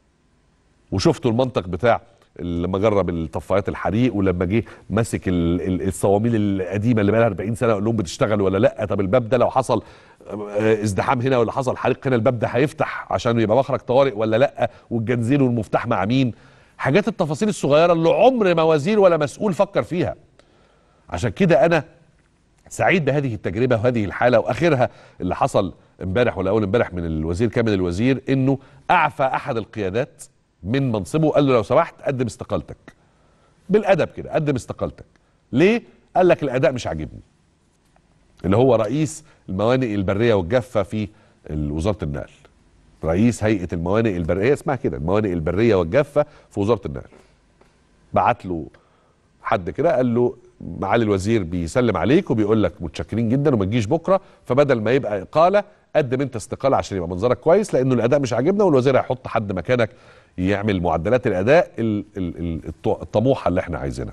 وشفتوا المنطق بتاع لما جرب الطفايات الحريق ولما جه ماسك ال- ال- الصواميل القديمه اللي بقى لها 40 سنه يقول لهم بتشتغل ولا لا طب الباب ده لو حصل آه، ازدحام هنا ولا حصل حريق هنا الباب ده هيفتح عشان يبقى مخرج طوارئ ولا لا والجنزير والمفتاح مع مين حاجات التفاصيل الصغيره اللي عمر ما وزير ولا مسؤول فكر فيها عشان كده انا سعيد بهذه التجربه وهذه الحاله واخرها اللي حصل امبارح ولا اول امبارح من الوزير كامل الوزير انه اعفى احد القيادات من منصبه قال له لو سمحت قدم استقالتك بالادب كده قدم استقالتك ليه قال لك الاداء مش عاجبني اللي هو رئيس الموانئ البريه والجافه في وزاره النقل رئيس هيئه الموانئ البريه اسمها كده الموانئ البريه والجافه في وزاره النقل بعت له حد كده قال له معالي الوزير بيسلم عليك وبيقول لك متشكرين جدا وما تجيش بكره فبدل ما يبقى اقاله قدم انت استقاله عشان يبقى منظرك كويس لانه الاداء مش عاجبنا والوزير هيحط حد مكانك يعمل معدلات الاداء ال- ال- ال- الط- الطموحه اللي احنا عايزينها.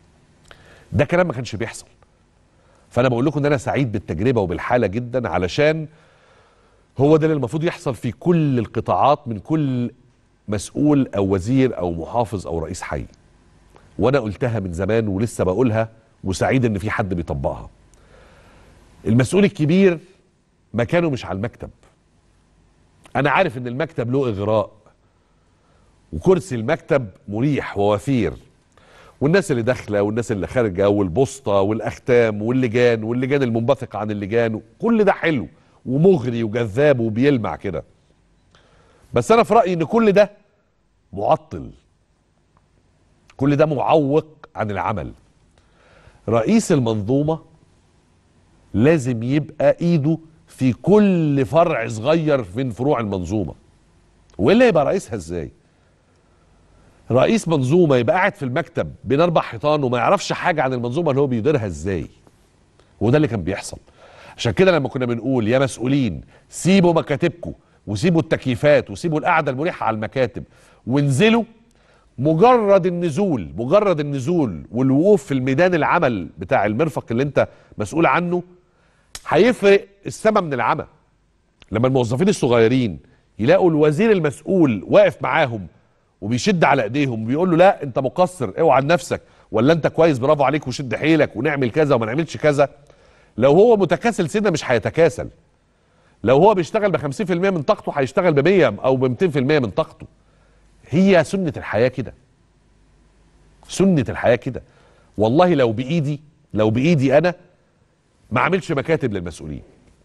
ده كلام ما كانش بيحصل. فانا بقول لكم ان انا سعيد بالتجربه وبالحاله جدا علشان هو ده اللي المفروض يحصل في كل القطاعات من كل مسؤول او وزير او محافظ او رئيس حي. وانا قلتها من زمان ولسه بقولها وسعيد ان في حد بيطبقها. المسؤول الكبير مكانه مش على المكتب. انا عارف ان المكتب له اغراء وكرسي المكتب مريح ووفير والناس اللي داخله والناس اللي خارجه والبوسطه والاختام واللجان واللجان المنبثقه عن اللجان كل ده حلو ومغري وجذاب وبيلمع كده بس انا في رايي ان كل ده معطل كل ده معوق عن العمل رئيس المنظومه لازم يبقى ايده في كل فرع صغير من فروع المنظومه والا يبقى رئيسها ازاي رئيس منظومه يبقى قاعد في المكتب بين اربع حيطان وما يعرفش حاجه عن المنظومه اللي هو بيديرها ازاي وده اللي كان بيحصل عشان كده لما كنا بنقول يا مسؤولين سيبوا مكاتبكم وسيبوا التكييفات وسيبوا القعده المريحه على المكاتب وانزلوا مجرد النزول مجرد النزول والوقوف في الميدان العمل بتاع المرفق اللي انت مسؤول عنه هيفرق السما من العمى لما الموظفين الصغيرين يلاقوا الوزير المسؤول واقف معاهم وبيشد على ايديهم وبيقول له لا انت مقصر اوعى لنفسك ولا انت كويس برافو عليك وشد حيلك ونعمل كذا وما نعملش كذا لو هو متكاسل سنه مش هيتكاسل لو هو بيشتغل ب 50% من طاقته هيشتغل ب 100 او ب 200% من طاقته هي سنه الحياه كده سنه الحياه كده والله لو بايدي لو بايدي انا ما اعملش مكاتب للمسؤولين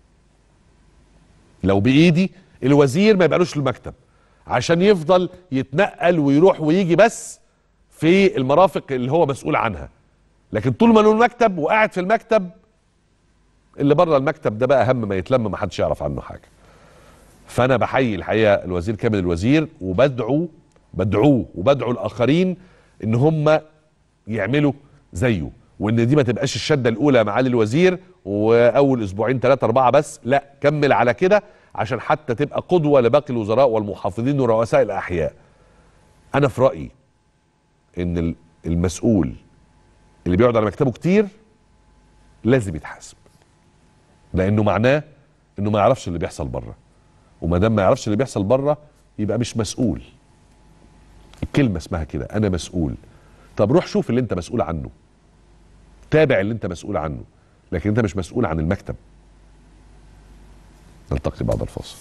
لو بايدي الوزير ما يبقالوش المكتب عشان يفضل يتنقل ويروح ويجي بس في المرافق اللي هو مسؤول عنها لكن طول ما له المكتب وقاعد في المكتب اللي بره المكتب ده بقى هم ما يتلم ما حدش يعرف عنه حاجه فانا بحيي الحقيقه الوزير كامل الوزير وبدعو بدعوه وبدعو الاخرين ان هم يعملوا زيه وان دي ما تبقاش الشده الاولى يا معالي الوزير واول اسبوعين ثلاثه اربعه بس لا كمل على كده عشان حتى تبقى قدوه لباقي الوزراء والمحافظين ورؤساء الاحياء انا في رايي ان ال- المسؤول اللي بيقعد على مكتبه كتير لازم يتحاسب لانه معناه انه ما يعرفش اللي بيحصل بره وما دام ما يعرفش اللي بيحصل بره يبقى مش مسؤول الكلمه اسمها كده انا مسؤول طب روح شوف اللي انت مسؤول عنه تابع اللي انت مسؤول عنه لكن انت مش مسؤول عن المكتب نلتقي بعد الفاصل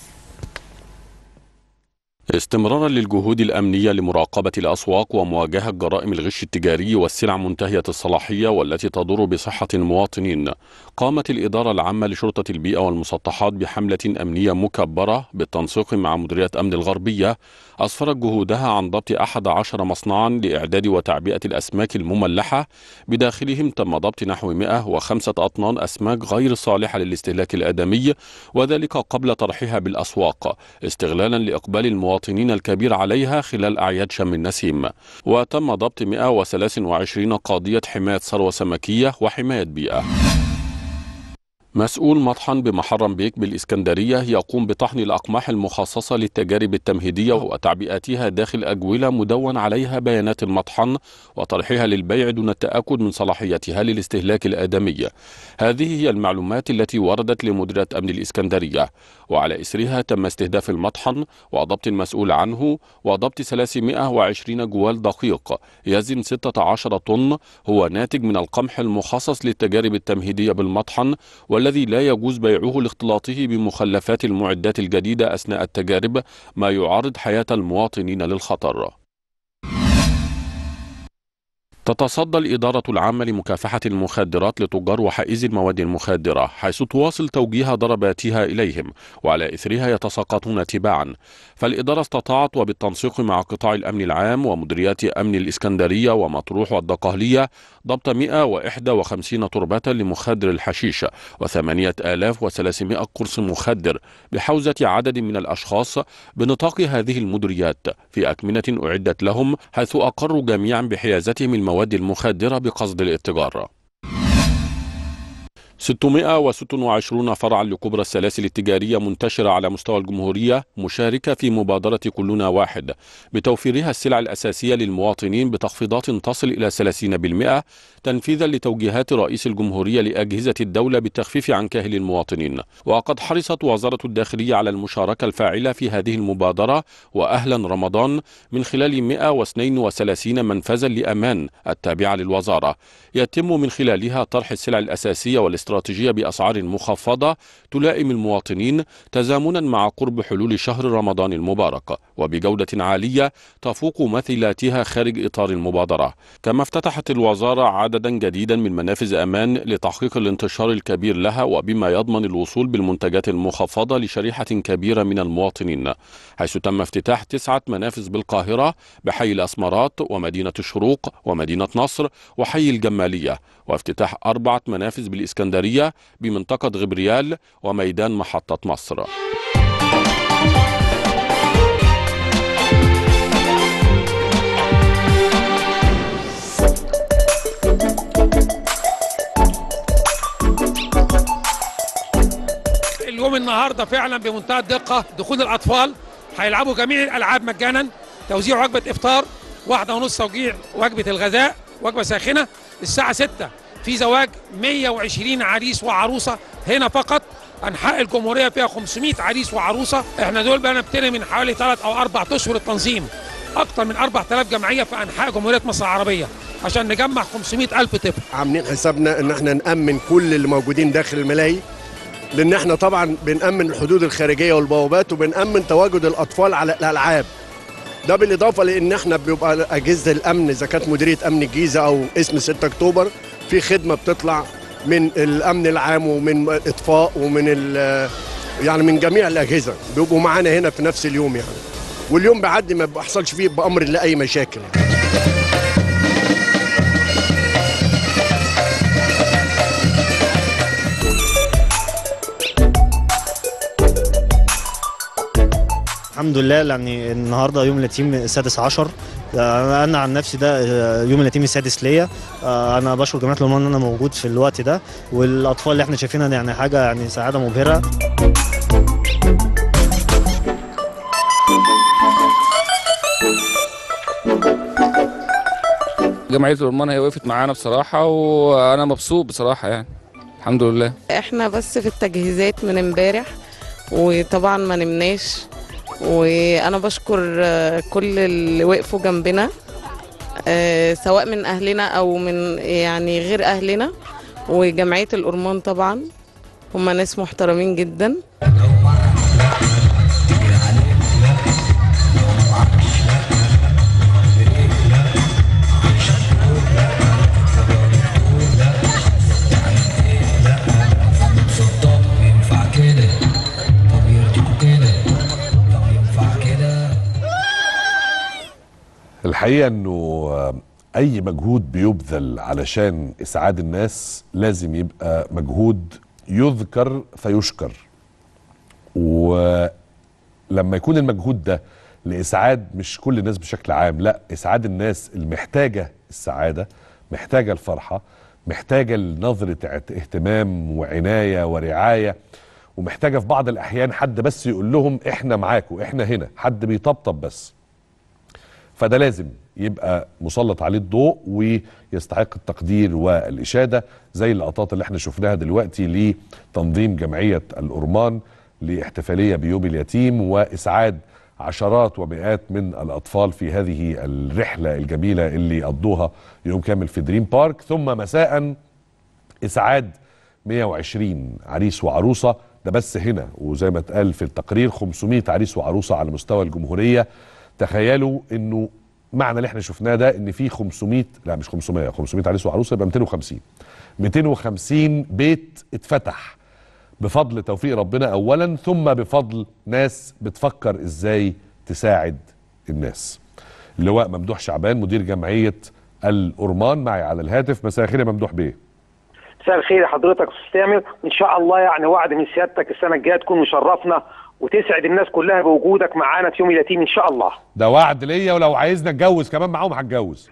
استمرارا للجهود الأمنية لمراقبة الأسواق ومواجهة جرائم الغش التجاري والسلع منتهية الصلاحية والتي تضر بصحة المواطنين قامت الإدارة العامة لشرطة البيئة والمسطحات بحملة أمنية مكبرة بالتنسيق مع مديرية أمن الغربية أسفرت جهودها عن ضبط أحد عشر مصنعا لإعداد وتعبئة الأسماك المملحة بداخلهم تم ضبط نحو 105 أطنان أسماك غير صالحة للاستهلاك الآدمي وذلك قبل طرحها بالأسواق استغلالا لإقبال المواطنين الكبير عليها خلال أعياد شم النسيم وتم ضبط 123 قاضية حماية ثروة سمكية وحماية بيئة مسؤول مطحن بمحرم بيك بالإسكندرية يقوم بطحن الأقماح المخصصة للتجارب التمهيدية وتعبئتها داخل أجولة مدون عليها بيانات المطحن وطرحها للبيع دون التأكد من صلاحيتها للاستهلاك الآدمي هذه هي المعلومات التي وردت لمديرية أمن الإسكندرية وعلى إثرها تم استهداف المطحن وضبط المسؤول عنه وضبط 320 جوال دقيق يزن 16 طن هو ناتج من القمح المخصص للتجارب التمهيدية بالمطحن والذي لا يجوز بيعه لاختلاطه بمخلفات المعدات الجديدة أثناء التجارب ما يعرض حياة المواطنين للخطر تتصدى الإدارة العامة لمكافحة المخدرات لتجار وحائز المواد المخدرة حيث تواصل توجيه ضرباتها إليهم وعلى إثرها يتساقطون تباعا فالإدارة استطاعت وبالتنسيق مع قطاع الأمن العام ومديريات أمن الإسكندرية ومطروح والدقهلية ضبط 151 تربة لمخدر الحشيش و8300 قرص مخدر بحوزة عدد من الأشخاص بنطاق هذه المديريات في أكمنة أعدت لهم حيث أقروا جميعا بحيازتهم المواد المخدرة بقصد الاتجار 626 فرعا لكبرى السلاسل التجارية منتشرة على مستوى الجمهورية مشاركة في مبادرة كلنا واحد بتوفيرها السلع الأساسية للمواطنين بتخفيضات تصل إلى 30% تنفيذا لتوجيهات رئيس الجمهورية لأجهزة الدولة بالتخفيف عن كاهل المواطنين وقد حرصت وزارة الداخلية على المشاركة الفاعلة في هذه المبادرة وأهلا رمضان من خلال 132 منفذا لأمان التابعة للوزارة يتم من خلالها طرح السلع الأساسية والاستراتيجية بأسعار مخفضة تلائم المواطنين تزامنا مع قرب حلول شهر رمضان المبارك وبجودة عالية تفوق مثيلاتها خارج إطار المبادرة كما افتتحت الوزارة عددا جديدا من منافذ أمان لتحقيق الانتشار الكبير لها وبما يضمن الوصول بالمنتجات المخفضة لشريحة كبيرة من المواطنين حيث تم افتتاح تسعة منافذ بالقاهرة بحي الأسمرات ومدينة الشروق ومدينة نصر وحي الجمالية وافتتاح أربعة منافذ بالإسكندرية بمنطقة غبريال وميدان محطة مصر اليوم النهارده فعلا بمنتهى الدقه دخول الاطفال هيلعبوا جميع الالعاب مجانا توزيع وجبه افطار واحده ونص توزيع وجبه الغذاء وجبه ساخنه الساعه 6 في زواج 120 عريس وعروسه هنا فقط انحاء الجمهوريه فيها 500 عريس وعروسه احنا دول بقى نبتدي من حوالي 3 او 4 اشهر التنظيم اكثر من 4000 جمعيه في انحاء جمهوريه مصر العربيه عشان نجمع 500 الف طفل عاملين حسابنا ان احنا نامن كل اللي موجودين داخل الملاهي لان احنا طبعا بنامن الحدود الخارجيه والبوابات وبنامن تواجد الاطفال على الالعاب ده بالاضافه لان احنا بيبقى اجهزه الامن اذا كانت مديريه امن الجيزه او اسم 6 اكتوبر في خدمه بتطلع من الامن العام ومن اطفاء ومن ال- يعني من جميع الاجهزه بيبقوا معانا هنا في نفس اليوم يعني واليوم بيعدي ما بيحصلش فيه بامر لاي مشاكل يعني. الحمد لله يعني النهارده يوم اليتيم السادس عشر آه، انا عن نفسي ده آه، يوم اليتيم السادس ليا آه، انا بشكر جمعيه الأورمان ان انا موجود في الوقت ده والاطفال اللي احنا شايفينها دي يعني حاجه يعني سعاده مبهره جمعيه الورمان هي وقفت معانا بصراحه وانا مبسوط بصراحه يعني الحمد لله احنا بس في التجهيزات من امبارح وطبعا ما نمناش وانا بشكر آه، كل اللي وقفوا جنبنا آه، سواء من اهلنا او من يعني غير اهلنا وجمعيه الأورمان طبعا هم ناس محترمين جدا الحقيقه انه اي مجهود بيبذل علشان اسعاد الناس لازم يبقى مجهود يذكر فيشكر ولما يكون المجهود ده لاسعاد مش كل الناس بشكل عام لا اسعاد الناس المحتاجه السعاده محتاجه الفرحه محتاجه لنظره اعت- اهتمام وعنايه ورعايه ومحتاجه في بعض الاحيان حد بس يقول لهم احنا معاكم احنا هنا حد بيطبطب بس فده لازم يبقى مسلط عليه الضوء ويستحق التقدير والإشادة زي اللقطات اللي احنا شفناها دلوقتي لتنظيم جمعية الأورمان لاحتفالية بيوم اليتيم وإسعاد عشرات ومئات من الأطفال في هذه الرحلة الجميلة اللي قضوها يوم كامل في دريم بارك ثم مساء إسعاد 120 عريس وعروسة ده بس هنا وزي ما اتقال في التقرير 500 عريس وعروسة على مستوى الجمهورية تخيلوا انه معنى اللي احنا شفناه ده ان في 500 لا مش 500 500 عريس وعروسه يبقى 250 250 بيت اتفتح بفضل توفيق ربنا اولا ثم بفضل ناس بتفكر ازاي تساعد الناس اللواء ممدوح شعبان مدير جمعيه الأورمان معي على الهاتف مساء الخير يا ممدوح بيه مساء الخير حضرتك استاذ تامر ان شاء الله يعني وعد من سيادتك السنه الجايه تكون مشرفنا وتسعد الناس كلها بوجودك معانا في يوم اليتيم ان شاء الله ده وعد ليا ولو عايزنا اتجوز كمان معاهم هتجوز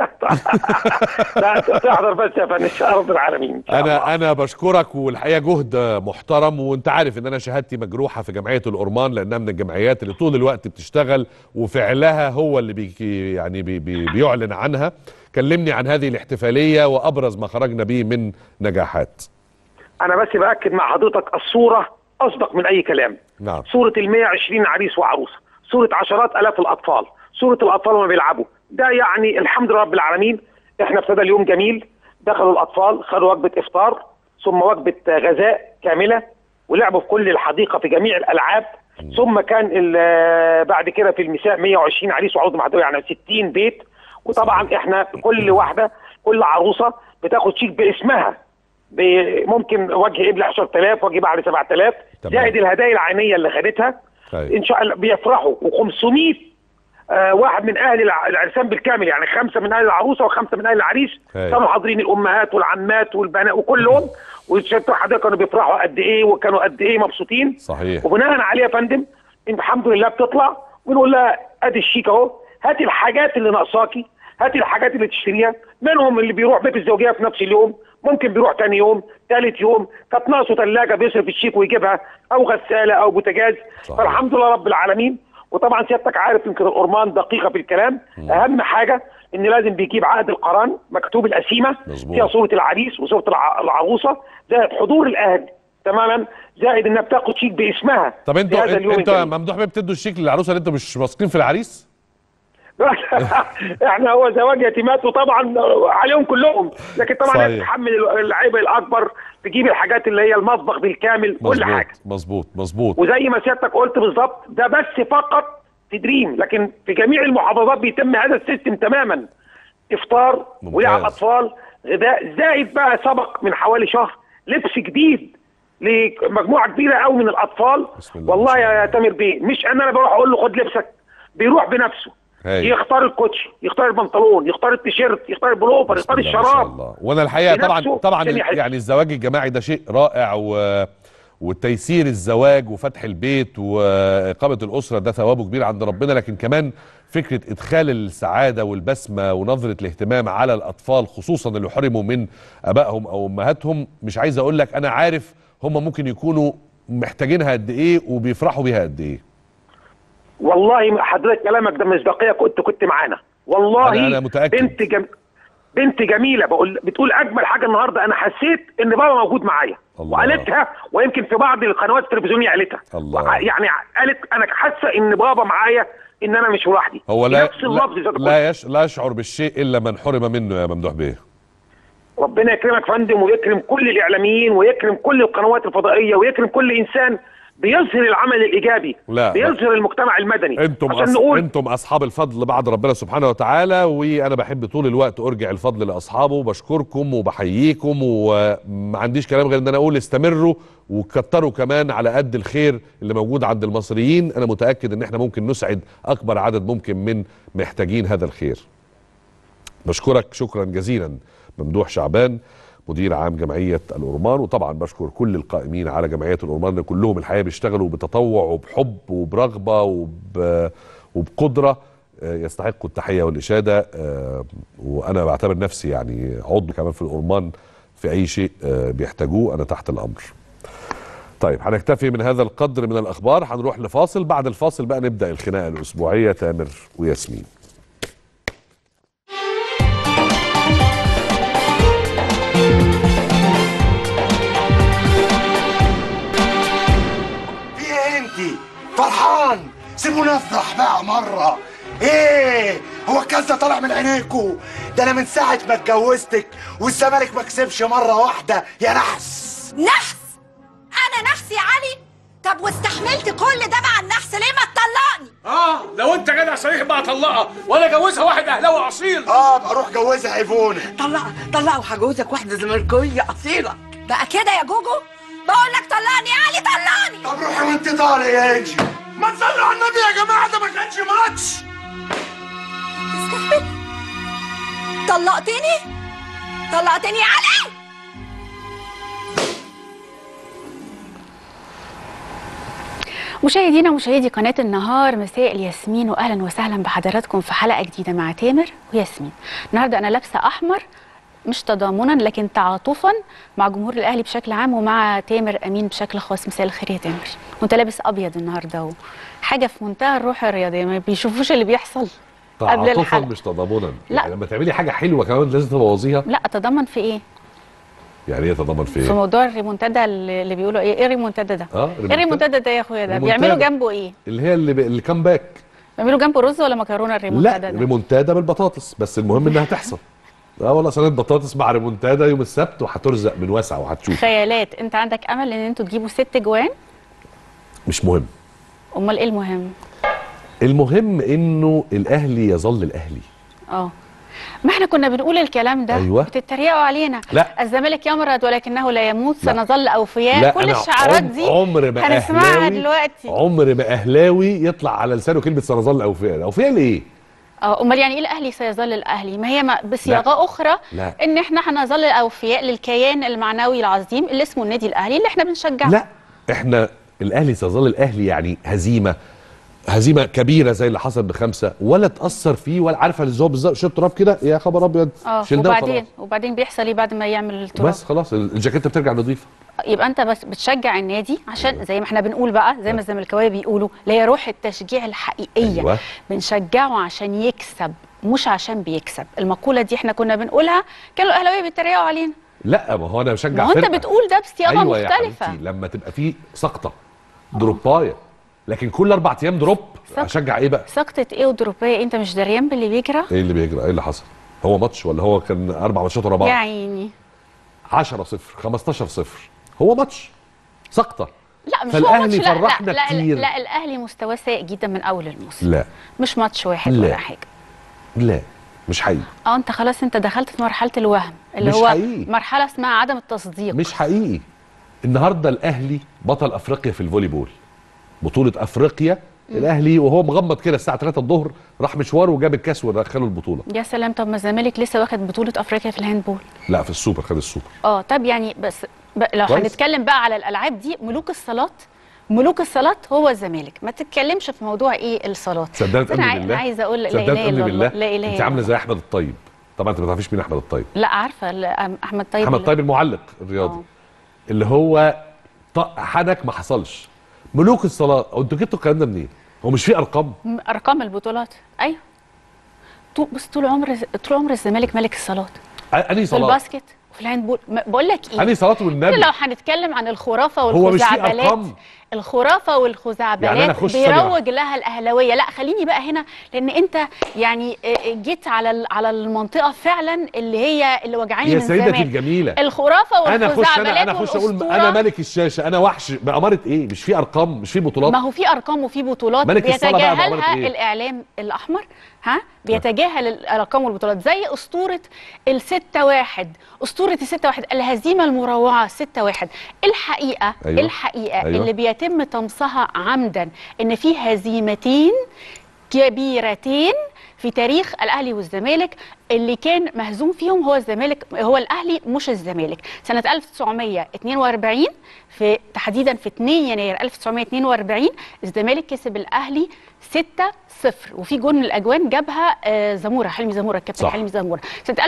لا تحضر بس يا فندم ان شاء رب العالمين إن شاء الله. انا انا بشكرك والحقيقه جهد محترم وانت عارف ان انا شهادتي مجروحه في جمعيه الأورمان لانها من الجمعيات اللي طول الوقت بتشتغل وفعلها هو اللي بي يعني بي بي بيعلن عنها كلمني عن هذه الاحتفاليه وابرز ما خرجنا به من نجاحات انا بس باكد مع حضرتك الصوره اصدق من اي كلام نعم صوره ال 120 عريس وعروسه صوره عشرات الاف الاطفال صوره الاطفال وهم بيلعبوا ده يعني الحمد لله رب العالمين احنا ابتدى اليوم جميل دخلوا الاطفال خدوا وجبه افطار ثم وجبه غذاء كامله ولعبوا في كل الحديقه في جميع الالعاب ثم كان ال- بعد كده في المساء 120 عريس وعروسه محدوده يعني 60 بيت وطبعا احنا كل واحده كل عروسه بتاخد شيك باسمها ب- ممكن وجه قبل 10000 وجه بعد 7000 تمام. زائد الهدايا العينيه اللي خدتها طيب. ان شاء الله بيفرحوا و500 آه واحد من اهل الع- العرسان بالكامل يعني خمسه من اهل العروسه وخمسه من اهل العريس هاي. كانوا حاضرين الامهات والعمات والبنات وكلهم وشفت حضرتك كانوا بيفرحوا قد ايه وكانوا قد ايه مبسوطين صحيح وبناء عليه يا فندم إن الحمد لله بتطلع ونقول لها ادي الشيك اهو هاتي الحاجات اللي ناقصاكي هاتي الحاجات اللي تشتريها منهم اللي بيروح بيت الزوجيه في نفس اليوم ممكن بيروح تاني يوم ثالث يوم كانت ناقصه ثلاجه بيصرف الشيك ويجيبها او غساله او بوتاجاز صحيح. فالحمد لله رب العالمين وطبعا سيادتك عارف يمكن الأورمان دقيقه في الكلام اهم حاجه ان لازم بيجيب عقد القران مكتوب القسيمه مظبوط. فيها صوره العريس وصوره الع- العروسه زائد حضور الاهل تماما زائد انها بتاخد شيك باسمها طب في انتوا هذا اليوم انتوا يا الجميل. ممدوح بيه بتدوا الشيك للعروسه اللي انتوا مش واثقين في العريس احنا هو زواج يتيمات وطبعا عليهم كلهم لكن طبعا صحيح. هي تتحمل العيب الاكبر تجيب الحاجات اللي هي المطبخ بالكامل كل مظبوط حاجه مظبوط مظبوط وزي ما سيادتك قلت بالظبط ده بس فقط في دريم لكن في جميع المحافظات بيتم هذا السيستم تماما افطار ممتاز. ولعب اطفال غذاء زائد بقى سبق من حوالي شهر لبس جديد لمجموعه كبيره قوي من الاطفال بسم الله والله ما شاء يا تامر بيه مش ان انا بروح اقول له خد لبسك بيروح بنفسه هاي. يختار الكوتشي يختار البنطلون يختار التيشيرت يختار البلوفر بسم يختار الله ما شاء الشراب الله وانا الحقيقه طبعا بنفسه طبعا عشان يحس. يعني الزواج الجماعي ده شيء رائع و وتيسير الزواج وفتح البيت وإقامة الأسرة ده ثوابه كبير عند ربنا لكن كمان فكره ادخال السعاده والبسمه ونظره الاهتمام على الاطفال خصوصا اللي حرموا من ابائهم او امهاتهم مش عايز اقول لك انا عارف هم ممكن يكونوا محتاجينها قد ايه وبيفرحوا بيها قد ايه والله حضرتك كلامك ده مصداقيه كنت كنت معانا والله أنا- أنا متأكد. بنت جم... بنت جميله بقول بتقول اجمل حاجه النهارده انا حسيت ان بابا موجود معايا الله. وقالتها ويمكن في بعض القنوات التلفزيونيه قالتها الله. وع- يعني قالت انا حاسه ان بابا معايا ان انا مش لوحدي هو لا نفس اللفظ لا, ذات الكل. لا, يش لا يشعر بالشيء الا من حرم منه يا ممدوح بيه ربنا يكرمك يا فندم ويكرم كل الاعلاميين ويكرم كل القنوات الفضائيه ويكرم كل انسان بيظهر العمل الايجابي لا. بيظهر المجتمع المدني انتم عشان أص... نقول انتم اصحاب الفضل بعد ربنا سبحانه وتعالى وانا بحب طول الوقت ارجع الفضل لاصحابه وبشكركم وبحييكم وما عنديش كلام غير ان انا اقول استمروا وكتروا كمان على قد الخير اللي موجود عند المصريين انا متاكد ان احنا ممكن نسعد اكبر عدد ممكن من محتاجين هذا الخير بشكرك شكرا جزيلا ممدوح شعبان مدير عام جمعية الأورمان وطبعا بشكر كل القائمين على جمعية الأورمان لأن كلهم الحقيقة بيشتغلوا بتطوع وبحب وبرغبة وب... وبقدرة آه، يستحقوا التحية والإشادة آه، وأنا بعتبر نفسي يعني عضو كمان في الأورمان في أي شيء آه، بيحتاجوه أنا تحت الأمر طيب هنكتفي من هذا القدر من الأخبار هنروح لفاصل بعد الفاصل بقى نبدأ الخناقة الأسبوعية تامر وياسمين في ايه انت فرحان سيبونا نفرح بقى مره ايه هو الكاس ده طالع من عينيكوا ده انا من ساعه ما اتجوزتك والزمالك ما كسبش مره واحده يا نحس نحس انا نحس يا علي طب واستحملت كل ده مع النحس ليه ما تطلقني اه لو انت جدع صريح بقى طلقها ولا جوزها واحد اهلاوي اصيل اه بروح جوزها ايفونه طلع طلع وهجوزك واحده زملكاويه اصيله بقى كده يا جوجو بقول لك طلقني يا علي طلقني طب روحي وانت طالع يا انجي ما تصلوا على النبي يا جماعه ده ما كانش ماتش طلقتني طلقتني يا علي مشاهدينا ومشاهدي قناة النهار مساء الياسمين وأهلا وسهلا بحضراتكم في حلقة جديدة مع تامر وياسمين النهاردة أنا لابسة أحمر مش تضامنا لكن تعاطفا مع جمهور الأهلي بشكل عام ومع تامر أمين بشكل خاص مساء الخير يا تامر وأنت لابس أبيض النهاردة حاجة في منتهى الروح الرياضية ما بيشوفوش اللي بيحصل قبل تعاطفا الحلقة مش تضامنا لا. يعني لما تعملي حاجة حلوة كمان لازم تبوظيها لا أتضمن في إيه؟ يعني ايه تضامن في في ايه؟ موضوع الريمونتادا اللي اللي بيقولوا إيه؟ إيه الريمونتادا ده؟ اه إيه الريمونتادا ده يا أخويا ده؟ ريمونتادا. بيعملوا جنبه إيه؟ اللي هي اللي, ب... اللي كام باك بيعملوا جنبه رز ولا مكرونة الريمونتادا لا ده؟ ريمونتادا بالبطاطس بس المهم انها تحصل اه والله صينيه بطاطس مع ريمونتادا يوم السبت وهترزق من واسع وهتشوف خيالات انت عندك امل ان انتوا تجيبوا ست جوان مش مهم امال ايه المهم المهم انه الاهلي يظل الاهلي اه ما احنا كنا بنقول الكلام ده أيوة. بتتريقوا علينا لا. الزمالك يمرض ولكنه لا يموت لا. سنظل اوفياء لا كل أنا الشعارات عم- دي عمر ما هنسمعها أهلاوي- دلوقتي عمر ما اهلاوي يطلع على لسانه كلمه سنظل اوفياء اوفياء ليه؟ اه امال يعني ايه الاهلي سيظل الاهلي ما هي ما بصياغه اخرى لا. ان احنا هنظل اوفياء للكيان المعنوي العظيم اللي اسمه النادي الاهلي اللي احنا بنشجعه لا احنا الاهلي سيظل الاهلي يعني هزيمه هزيمه كبيره زي اللي حصل بخمسه ولا تاثر فيه ولا عارفه اللي هو بالظبط شويه تراب كده يا خبر ابيض اه شلناه وبعدين وخلاص. وبعدين بيحصل ايه بعد ما يعمل التراب بس خلاص الجاكيته بترجع نظيفه يبقى انت بس بتشجع النادي عشان زي ما احنا بنقول بقى زي ما الزملكاويه بيقولوا اللي هي روح التشجيع الحقيقيه أيوة. بنشجعه عشان يكسب مش عشان بيكسب المقوله دي احنا كنا بنقولها كانوا الاهلاويه بيتريقوا علينا لا ما هو انا بشجع ما هو انت فرقة. بتقول ده بصياغه أيوة يا مختلفه حبيبتي لما تبقى في سقطه دروبايه لكن كل اربع ايام دروب سقط. اشجع ايه بقى؟ سقطه ايه ودروبيه انت مش دريان باللي بيجرى ايه اللي بيجرى؟ ايه اللي حصل؟ هو ماتش ولا هو كان اربع ماتشات ورا بعض؟ يا عيني 10 0 15 0 هو ماتش سقطه لا مش فالأهلي هو ماتش لا فرحنا لا, لا, كتير. لا الاهلي مستواه سيء جدا من اول الموسم لا مش ماتش واحد لا. ولا حاجه لا مش حقيقي اه انت خلاص انت دخلت في مرحله الوهم اللي مش هو حقيقي. مرحله اسمها عدم التصديق مش حقيقي النهارده الاهلي بطل افريقيا في الفولي بول بطوله افريقيا الاهلي وهو مغمض كده الساعه 3 الظهر راح مشوار وجاب الكاس ودخله البطوله يا سلام طب ما الزمالك لسه واخد بطولة افريقيا في الهاندبول لا في السوبر خد السوبر اه طب يعني بس ب... لو كويس. هنتكلم بقى على الالعاب دي ملوك الصالات ملوك الصلاه هو الزمالك ما تتكلمش في موضوع ايه الصلاه صدقت بس انا امي عاي- بالله عايزه اقول لا صدقت اله امي الا بالله الله لا اله انت الا عامله الله زي احمد الطيب طبعا انت ما تعرفيش مين احمد الطيب لا عارفه لا، احمد طيب احمد الطيب المعلق الرياضي اللي هو طق حنك ما حصلش ملوك الصلاه او انتوا جبتوا الكلام ده منين؟ هو مش في ارقام؟ م- ارقام البطولات ايوه طول بص طول عمر طول عمر الزمالك ملك الصالات انهي في صلاه؟ الباسكت وفي الهاندبول ما- بقول لك ايه انهي صلاه والنبي؟ لو هنتكلم عن الخرافه هو مش في والخزعبلات أرقام؟ الخرافه يعني والخزعبلات أنا أخش ثانية بيروج لها الاهلاويه لا خليني بقى هنا لان انت يعني آه، جيت على ال- على المنطقه فعلا اللي هي اللي وجعاني يا من سيدتي زمان الجميله الخرافه انا اخش والخزعبلات انا انا اخش اقول والأسطورة. انا ملك الشاشه انا وحش بأمارة ايه؟ مش في ارقام مش في بطولات ما هو في ارقام وفي بطولات ملك الصلاة بقى بيتجاهلها بأمارة إيه؟ الاعلام الاحمر ها بيتجاهل الارقام والبطولات زي اسطوره الستة واحد اسطوره الستة واحد الهزيمه المروعه ستة واحد الحقيقه أيوة. الحقيقه أيوة. اللي بيتم طمسها عمدا ان في هزيمتين كبيرتين في تاريخ الاهلي والزمالك اللي كان مهزوم فيهم هو الزمالك هو الاهلي مش الزمالك سنه 1942 في تحديدا في 2 يناير 1942 الزمالك كسب الاهلي 6 0 وفي جون من الاجوان جابها آه، زموره حلمي زموره الكابتن صح. حلمي زموره سنه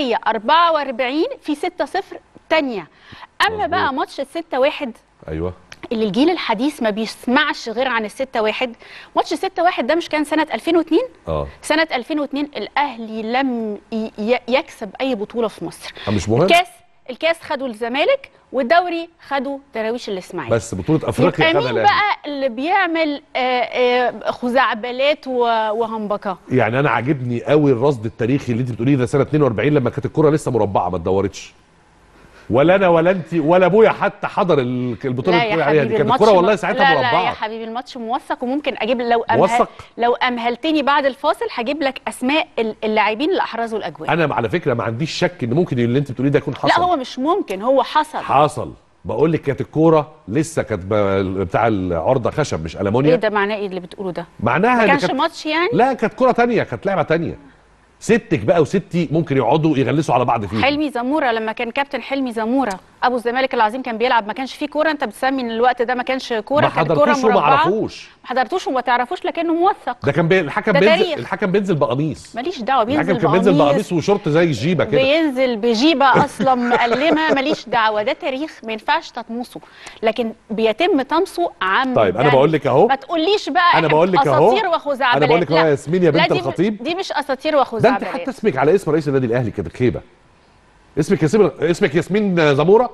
1944 في 6 0 تانية اما بقى ماتش ال 6 1 ايوه اللي الجيل الحديث ما بيسمعش غير عن الستة واحد ماتش الستة واحد ده مش كان سنة 2002 اه سنة 2002 الأهلي لم ي- ي- يكسب أي بطولة في مصر آه، مش مهم الكاس الكاس خدوا الزمالك والدوري خدوا دراويش الإسماعيلي بس بطوله افريقيا يبقى خدها مين الأهلي. بقى اللي بيعمل آه، آه، خزعبلات و- وهمبكة يعني انا عاجبني قوي الرصد التاريخي اللي انت بتقوليه ده سنه 42 لما كانت الكره لسه مربعه ما اتدورتش ولا انا ولا انت ولا ابويا حتى حضر ال- البطوله لا اللي يا بتقولي عليها دي حبيبي كانت الماتش الكره والله م- ساعتها لا لا مربعه يا حبيبي الماتش موثق وممكن اجيب لو أمهل موثق؟ لو امهلتني بعد الفاصل هجيب لك اسماء ال- اللاعبين اللي احرزوا الاجوان انا على فكره ما عنديش شك ان ممكن اللي انت بتقوليه ده يكون حصل لا هو مش ممكن هو حصل حصل بقول لك كانت الكوره لسه كانت ب- بتاع العرضه خشب مش ايه المونيا ده معناه ايه اللي بتقوله ده معناها ما إن كانش كانت- ماتش يعني لا كانت كوره تانية كانت لعبه تانية ستك بقى وستي ممكن يقعدوا يغلسوا على بعض فيه حلمي زموره لما كان كابتن حلمي زموره ابو الزمالك العظيم كان بيلعب ما كانش فيه كوره انت بتسمي ان الوقت ده ما كانش كوره ما كانت كوره حضرتوش وما مربعه اعرفوش ما حضرتوش وما تعرفوش لكنه موثق ده كان بي... الحكم ده بينزل تاريخ. الحكم بينزل بقميص ماليش دعوه بينزل الحكم كان بينزل بقميص بقميص وشورت زي الجيبه كده بينزل بجيبه اصلا مقلمه ماليش دعوه ده تاريخ ما ينفعش تطمسه لكن بيتم طمسه عمدا طيب، أنا بقول لك أهو. ما تقوليش بقى أنا بقول لك أهو. اساطير وخزعبلات أنا بقول لك أهو لا. يا ياسمين يا لا بنت دي- الخطيب. دي مش اساطير ده انت وخزعبلات حتى اسمك على اسم رئيس النادي الاهلي كانت خيبه اسمك ياسمين اسمك ياسمين زموره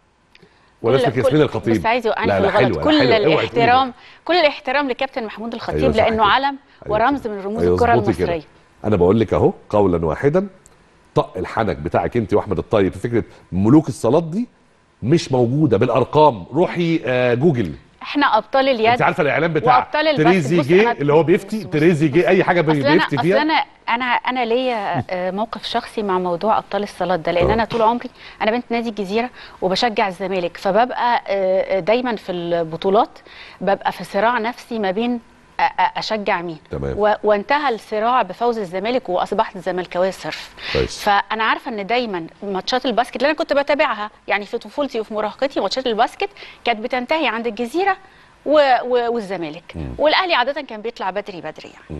ولا كل- اسمك كل- ياسمين الخطيب بس عايز يوقعني لا، في لا، الغلط حلوة، كل حلوة، اوعي تقولي ده. الاحترام كل الاحترام لكابتن محمود الخطيب أيوة، صح لانه كده. علم ورمز من رموز أيوة، الكره اظبطي كده. المصريه انا بقول لك اهو قولا واحدا طق الحنك بتاعك انت واحمد الطيب في فكره ملوك الصالات دي مش موجوده بالارقام روحي آه جوجل احنا ابطال اليد انت عارفه الاعلان بتاع وابطال الباسكت. تريزي بص جي أنا- اللي هو بيفتي تريزي جي اي حاجه اصل انا بيفتي اصل فيها انا انا انا ليا آه، موقف شخصي مع موضوع ابطال الصالات ده لان آه. انا طول عمري انا بنت نادي الجزيره وبشجع الزمالك فببقى آه، آه، دايما في البطولات ببقى في صراع نفسي ما بين أ- أ- اشجع مين تمام. و- وانتهى الصراع بفوز الزمالك واصبحت زملكاويه صرف كويس. فانا عارفه ان دايما ماتشات الباسكت اللي انا كنت بتابعها يعني في طفولتي وفي مراهقتي ماتشات الباسكت كانت بتنتهي عند الجزيره و... و... والزمالك مم. والاهلي عاده كان بيطلع بدري بدري يعني.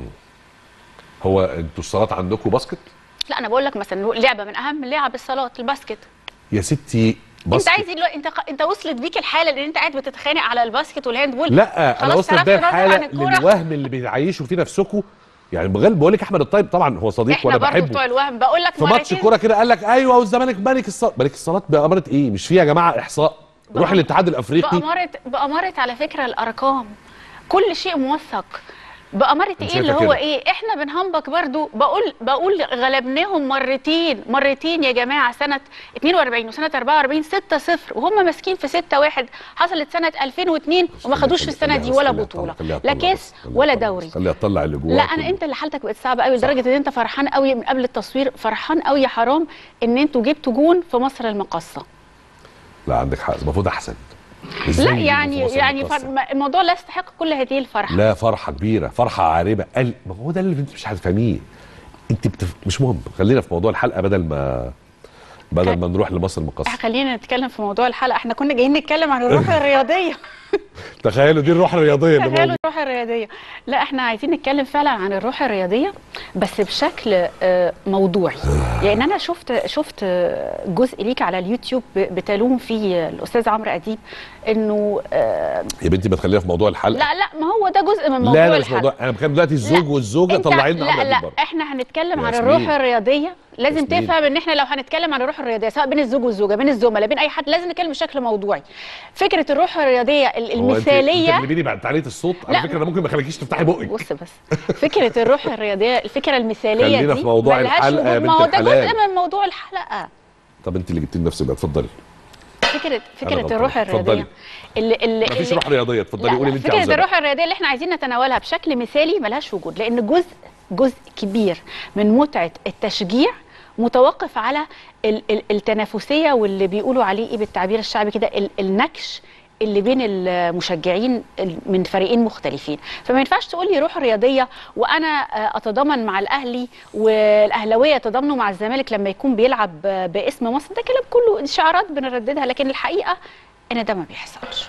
هو انتوا الصالات عندكم باسكت لا انا بقول لك مثلا لعبه من اهم لعب الصالات الباسكت يا ستي انت باسكت عايز دلوقتي انت انت وصلت بيك الحاله ان انت قاعد بتتخانق على الباسكت والهاند بول لا انا خلاص وصلت تعرفت بيا راسك الحاله عن الكورة. للوهم اللي بيعيشوا فيه نفسكم يعني بغل بقول لك احمد الطيب طبعا هو صديق احنا وانا برضو بحبه بتوع الوهم بقول لك في ماتش مرتين كوره كده قال لك ايوه والزمالك ملك الصالات ملك الصالات باماره ايه مش فيه يا جماعه احصاء روح الاتحاد الافريقي بأمارة بأمارة على فكرة الأرقام كل شيء موثق بأمارة أنت إيه شايفة اللي هو كده؟ إيه إحنا بنهنبك برضو بقول بقول غلبناهم مرتين مرتين يا جماعة سنة 42 وسنة 44 6 0 وهم ماسكين في 6 1 حصلت سنة 2002 وما خدوش في السنة دي ولا بطولة لا كاس ولا دوري خليها تطلع اللي جواها لا انا انت اللي حالتك بقت صعبه قوي لدرجه ان انت فرحان قوي من قبل التصوير فرحان قوي يا حرام ان انتوا جبتوا جون في مصر المقاصه لا عندك حق المفروض احسن لا إزاي يجيبوا يعني في مصر يعني المقاصة؟ فر... الموضوع لا يستحق كل هذه الفرحه لا فرحه كبيره فرحه عارمه قال ما هو ده اللي انت مش هتفهميه انت بتف... مش مهم خلينا في موضوع الحلقه بدل ما بدل ما نروح لمصر المقاصه خلينا نتكلم في موضوع الحلقه احنا كنا جايين نتكلم عن الروح الرياضيه تخيلوا دي الروح الرياضيه اللي تخيلوا موجوده الروح الرياضيه لا احنا عايزين نتكلم فعلا عن الروح الرياضيه بس بشكل آه، موضوعي يعني انا شفت شفت آه، جزء ليك على اليوتيوب ب- بتلوم فيه الاستاذ عمرو اديب انه آه، يا بنتي ما تخلينا في موضوع الحلقه لا لا ما هو ده جزء من موضوع لا لا مش الحلقة. موضوع انا بتكلم دلوقتي الزوج والزوجه انت طلعين لنا لا عمرو لا أديب بره. احنا هنتكلم عن ياسمين. الروح الرياضيه لازم ياسمين. تفهم ان احنا لو هنتكلم عن الروح الرياضيه سواء بين الزوج والزوجه بين الزملاء بين اي حد لازم نتكلم بشكل موضوعي فكره الروح الرياضيه ال- هو أنت المثاليه بتكلميني بعد تعليق الصوت على لا. فكره انا ممكن ما اخليكيش تفتحي بقك بص بس فكره الروح الرياضيه الفكره المثاليه خلينا دي في موضوع ملهاش الحلقة يا وجود. بنت ما هو ده الحلال. جزء من موضوع الحلقه طب انت اللي جبتي لنفسك بقى اتفضلي فكره فكره غلطان. الروح اتفضلي. الرياضيه اللي اللي مفيش اللي- روح رياضيه اتفضلي لا قولي لا اللي انت فكره عاوزاه الروح الرياضيه اللي احنا عايزين نتناولها بشكل مثالي ملهاش وجود لان جزء جزء كبير من متعه التشجيع متوقف على ال- ال- التنافسيه واللي بيقولوا عليه ايه بالتعبير الشعبي كده ال- النكش اللي بين المشجعين ال- من فريقين مختلفين فما ينفعش تقول لي روح رياضيه وانا آه، اتضامن مع الاهلي والاهلاويه يتضامنوا مع الزمالك لما يكون بيلعب آه، باسم مصر ده كلام كله شعارات بنرددها لكن الحقيقه ان ده ما بيحصلش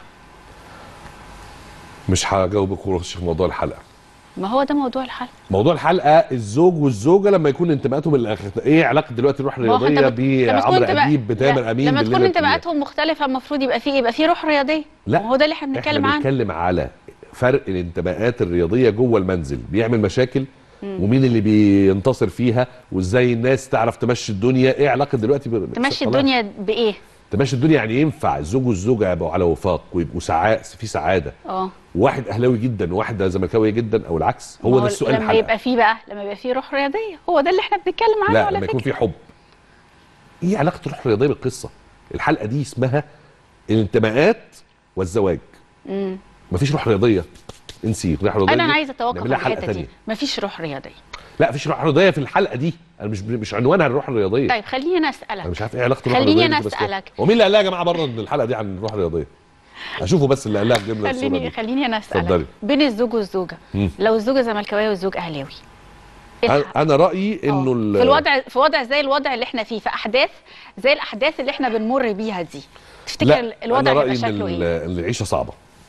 مش هجاوبك ونخش في موضوع الحلقه ما هو ده موضوع الحلقه موضوع الحلقه الزوج والزوجه لما يكون انتماءاتهم الأخ... ايه علاقه دلوقتي الروح ما هو أنت الرياضيه بت- لما تكون بعمرو انتماء- اديب بتامر لا، امين لما تكون بالليلة انتماءاتهم مختلفه المفروض يبقى في يبقى في روح رياضيه لا ما هو ده اللي احنا بنتكلم احنا عنه بنتكلم على فرق الانتماءات الرياضيه جوه المنزل بيعمل مشاكل مم. ومين اللي بينتصر فيها وازاي الناس تعرف تمشي الدنيا ايه علاقه دلوقتي ب... تمشي خلاص. الدنيا بايه تمشي الدنيا يعني ينفع الزوج والزوجه يبقوا على وفاق ويبقوا سعاء في سعاده اه واحد اهلاوي جدا وواحده زملكاويه جدا او العكس هو ما ده السؤال لما الحلقه يبقى فيه بقى لما يبقى فيه روح رياضيه هو ده اللي احنا بنتكلم عنه لا على لما يكون فكره في حب ايه علاقه الروح الرياضيه بالقصه الحلقه دي اسمها الانتماءات والزواج مم. مفيش روح رياضيه انسي روح رياضيه انا دي عايزه اتوقف نعملها على حلقه الحته دي ثانيه مفيش روح رياضيه لا مفيش روح رياضيه في الحلقه دي انا مش مش عنوانها الروح الرياضيه طيب خليني انا اسالك انا مش عارف ايه علاقه الروح خليني الرياضيه أنا دي بس كده. أسألك. ومين اللي قال لها يا جماعه بره ان الحلقه دي عن الروح الرياضيه اشوفه بس اللي قال لها الجمله الصوره خليني دي خليني انا اسالك اتفضلي. بين الزوج والزوجه مم. لو الزوجه زملكاويه والزوج اهلاوي إيه أنا- الحق؟ انا رايي انه ال- في الوضع في وضع زي الوضع اللي احنا فيه في احداث زي الاحداث اللي احنا بنمر بيها دي تفتكر لا الوضع انا هيبقى رايي ان شكله ال- ايه ان العيشه صعبه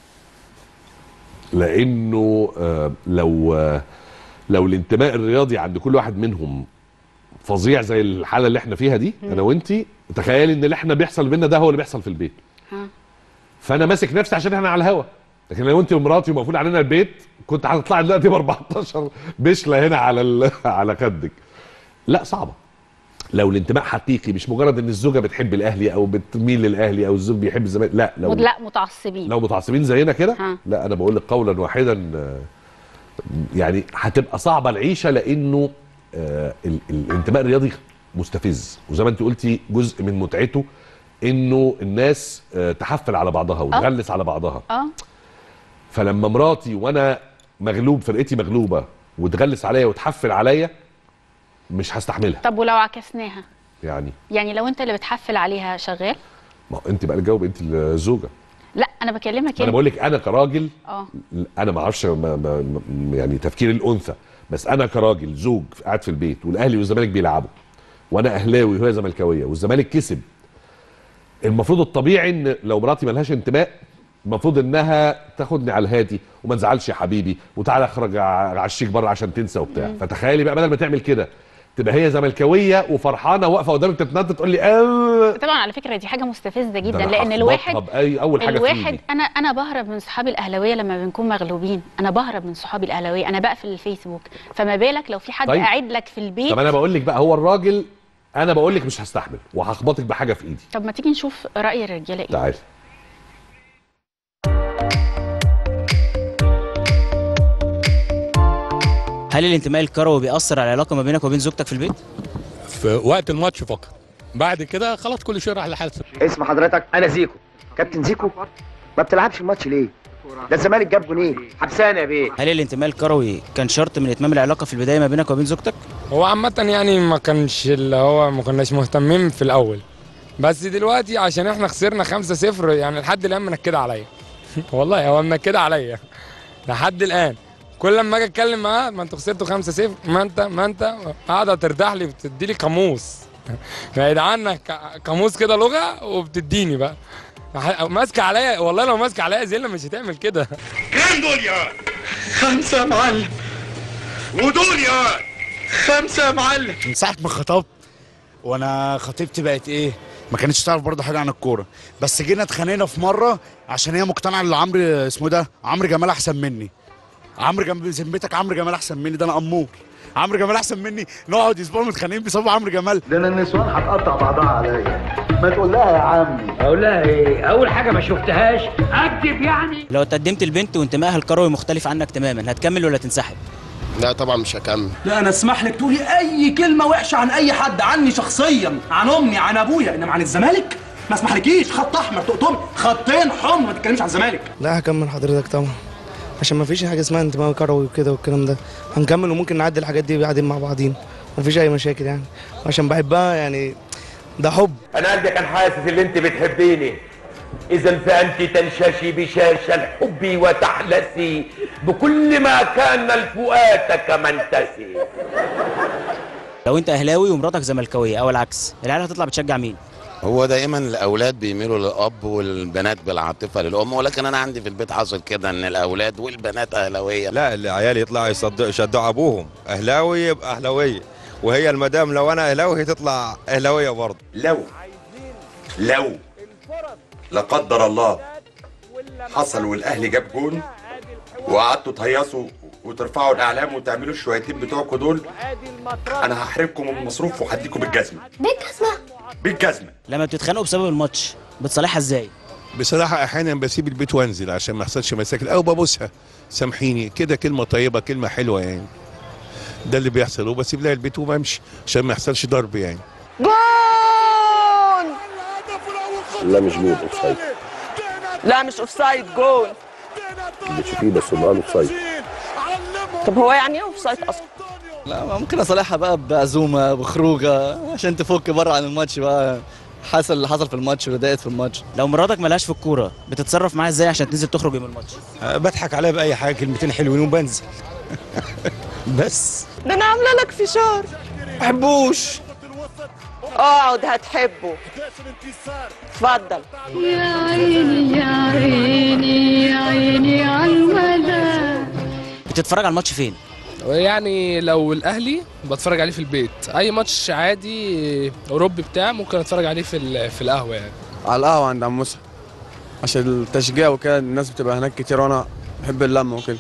لانه آه، لو آه، لو الانتماء الرياضي عند كل واحد منهم فظيع زي الحاله اللي احنا فيها دي انا وانتي تخيلي ان اللي احنا بيحصل بينا ده هو اللي بيحصل في البيت ها. فانا ماسك نفسي عشان احنا على الهوا لكن لو انت ومراتي ومقفول علينا البيت كنت هتطلعي دلوقتي ب 14 بشله هنا على ال- على خدك لا صعبه لو الانتماء حقيقي مش مجرد ان الزوجه بتحب الاهلي او بتميل للاهلي او الزوج بيحب الزمالك لا لو مد- لا متعصبين لو متعصبين زينا كده ها. لا انا بقول لك قولا واحدا آه، يعني هتبقى صعبه العيشه لانه آه، ال- الانتماء الرياضي مستفز وزي ما انت قلتي جزء من متعته انه الناس آه، تحفل على بعضها وتغلس على بعضها اه فلما مراتي وانا مغلوب فرقتي مغلوبه وتغلس عليا وتحفل عليا مش هستحملها طب ولو عكسناها يعني يعني لو انت اللي بتحفل عليها شغال ما هو انت بقى الجواب انت الزوجه لا انا بكلمك ما انا انت بقول لك انا كراجل اه انا ما اعرفش ما ما ما- يعني تفكير الانثى بس انا كراجل زوج قاعد في البيت والاهلي والزمالك بيلعبوا وانا اهلاوي وهي زملكاويه والزمالك كسب المفروض الطبيعي ان لو مراتي ملهاش انتماء المفروض انها تاخدني على الهادي وما تزعلش يا حبيبي وتعالى اخرج ع- عشيك بره عشان تنسى وبتاع مم. فتخيلي بقى بدل ما تعمل كده تبقى هي زملكاويه وفرحانه واقفه قدامك تتنطط تقول لي آه طبعا على فكره دي حاجه مستفزه ده جدا أنا لان هخبطها الواحد بأي اول حاجه في الواحد إيدي. انا انا بهرب من صحابي الاهلاويه لما بنكون مغلوبين انا بهرب من صحابي الاهلاويه انا بقفل الفيسبوك فما بالك لو في حد طيب. قاعد لك في البيت طب انا بقول لك بقى هو الراجل انا بقول لك مش هستحمل وهخبطك بحاجه في ايدي طب ما تيجي نشوف راي الرجاله ايه تعالي هل الانتماء الكروي بيأثر على العلاقة ما بينك وبين زوجتك في البيت؟ في وقت الماتش فقط بعد كده خلاص كل شيء راح لحاله اسم حضرتك انا زيكو كابتن زيكو ما بتلعبش الماتش ليه ده الزمالك جاب جونين حبسانه يا بيه هل الانتماء الكروي كان شرط من اتمام العلاقة في البداية ما بينك وبين زوجتك؟ هو عامة يعني ما كانش اللي هو ما كناش مهتمين في الأول بس دلوقتي عشان احنا خسرنا 5-0 يعني لحد الآن منكدة عليا والله هو منكدة عليا لحد الآن كل لما اجي اتكلم معاه ما انتوا خسرتوا 5-0 ما انت ما انت قاعدة ترتاح لي بتدي لي قاموس بعيد عنك ق- قاموس كده لغة وبتديني بقى ح- ماسكه عليا والله لو ماسكه عليا زينه مش هتعمل كده كام دول يا خمسة يا معلم ودول يا خمسة يا معلم من ساعة ما خطبت وانا خطيبتي بقت ايه ما كانتش تعرف برضه حاجه عن الكوره بس جينا اتخانقنا في مره عشان هي مقتنعه ان عمرو اسمه ده عمرو جمال احسن مني عمرو جمال بذمتك عمرو جمال احسن مني ده انا امور عمرو جمال احسن مني نقعد اسبوع متخانقين بسبب عمرو جمال ده انا النسوان هتقطع بعضها عليا ما تقول لها يا عمي اقول لها ايه اول حاجه ما شفتهاش اكذب يعني لو اتقدمت البنت وانتمائها الكروي مختلف عنك تماما هتكمل ولا تنسحب لا طبعا مش هكمل لا انا اسمح لك تقولي اي كلمه وحشه عن اي حد عني شخصيا عن امي عن ابويا انما عن الزمالك ما اسمحلكيش خط احمر تقطم خطين حمر ما تتكلمش عن الزمالك لا هكمل حضرتك طبعا عشان ما فيش حاجه اسمها انتماء كروي وكده والكلام ده هنكمل وممكن نعدي الحاجات دي بعدين مع بعضين ما فيش اي مشاكل يعني عشان بحبها يعني ده حب انا قلبي كان حاسس ان انت بتحبيني اذا فانت تنششي بشاش الحب وتحلسي بكل ما كان الفؤاد كمنتسي لو انت اهلاوي ومراتك زملكاويه او العكس العيال هتطلع بتشجع مين هو دايما الاولاد بيميلوا للاب والبنات بالعاطفه للام ولكن انا عندي في البيت حاصل كده ان الاولاد والبنات اهلاويه لا العيال يطلعوا يصدقوا يشجعوا ابوهم اهلاوي يبقى اهلاويه وهي المدام لو انا اهلاوي هي تطلع اهلاويه برضه لو لو لا قدر الله حصل والاهلي جاب جون وقعدتوا تهيصوا وترفعوا الاعلام وتعملوا الشويتين بتوعكم دول انا هحرمكم من المصروف وهديكم بالجزمه بالجزمه بالجزمه لما بتتخانقوا بسبب الماتش بتصالحها ازاي بصراحه احيانا بسيب البيت وانزل عشان ما يحصلش مشاكل او ببوسها سامحيني كده كلمه طيبه كلمه حلوه يعني ده اللي بيحصل وبسيب لها البيت وبمشي عشان ما يحصلش ضرب يعني جون لا مش جول اوفسايد لا مش اوفسايد جون اللي تشوفيه بس هو قال اوفسايد طب هو يعني ايه اوفسايد اصلا لا ممكن اصالحها بقى بعزومه بخروجه عشان تفك بره عن الماتش بقى حصل اللي حصل في الماتش واللي ضايقت في الماتش لو مراتك ملهاش في الكوره بتتصرف معاها ازاي عشان تنزل تخرج يوم الماتش أه بضحك عليها باي حاجه كلمتين حلوين وبنزل بس ده انا عامله لك فشار بحبوش اقعد هتحبه اتفضل يا عيني يا عيني يا عيني على الولد بتتفرج على الماتش فين يعني لو الاهلي بتفرج عليه في البيت اي ماتش عادي اوروبي بتاع ممكن اتفرج عليه في ال- في القهوه يعني على القهوة عند عم موسى عشان التشجيع وكده الناس بتبقى هناك كتير وانا بحب اللمة وكده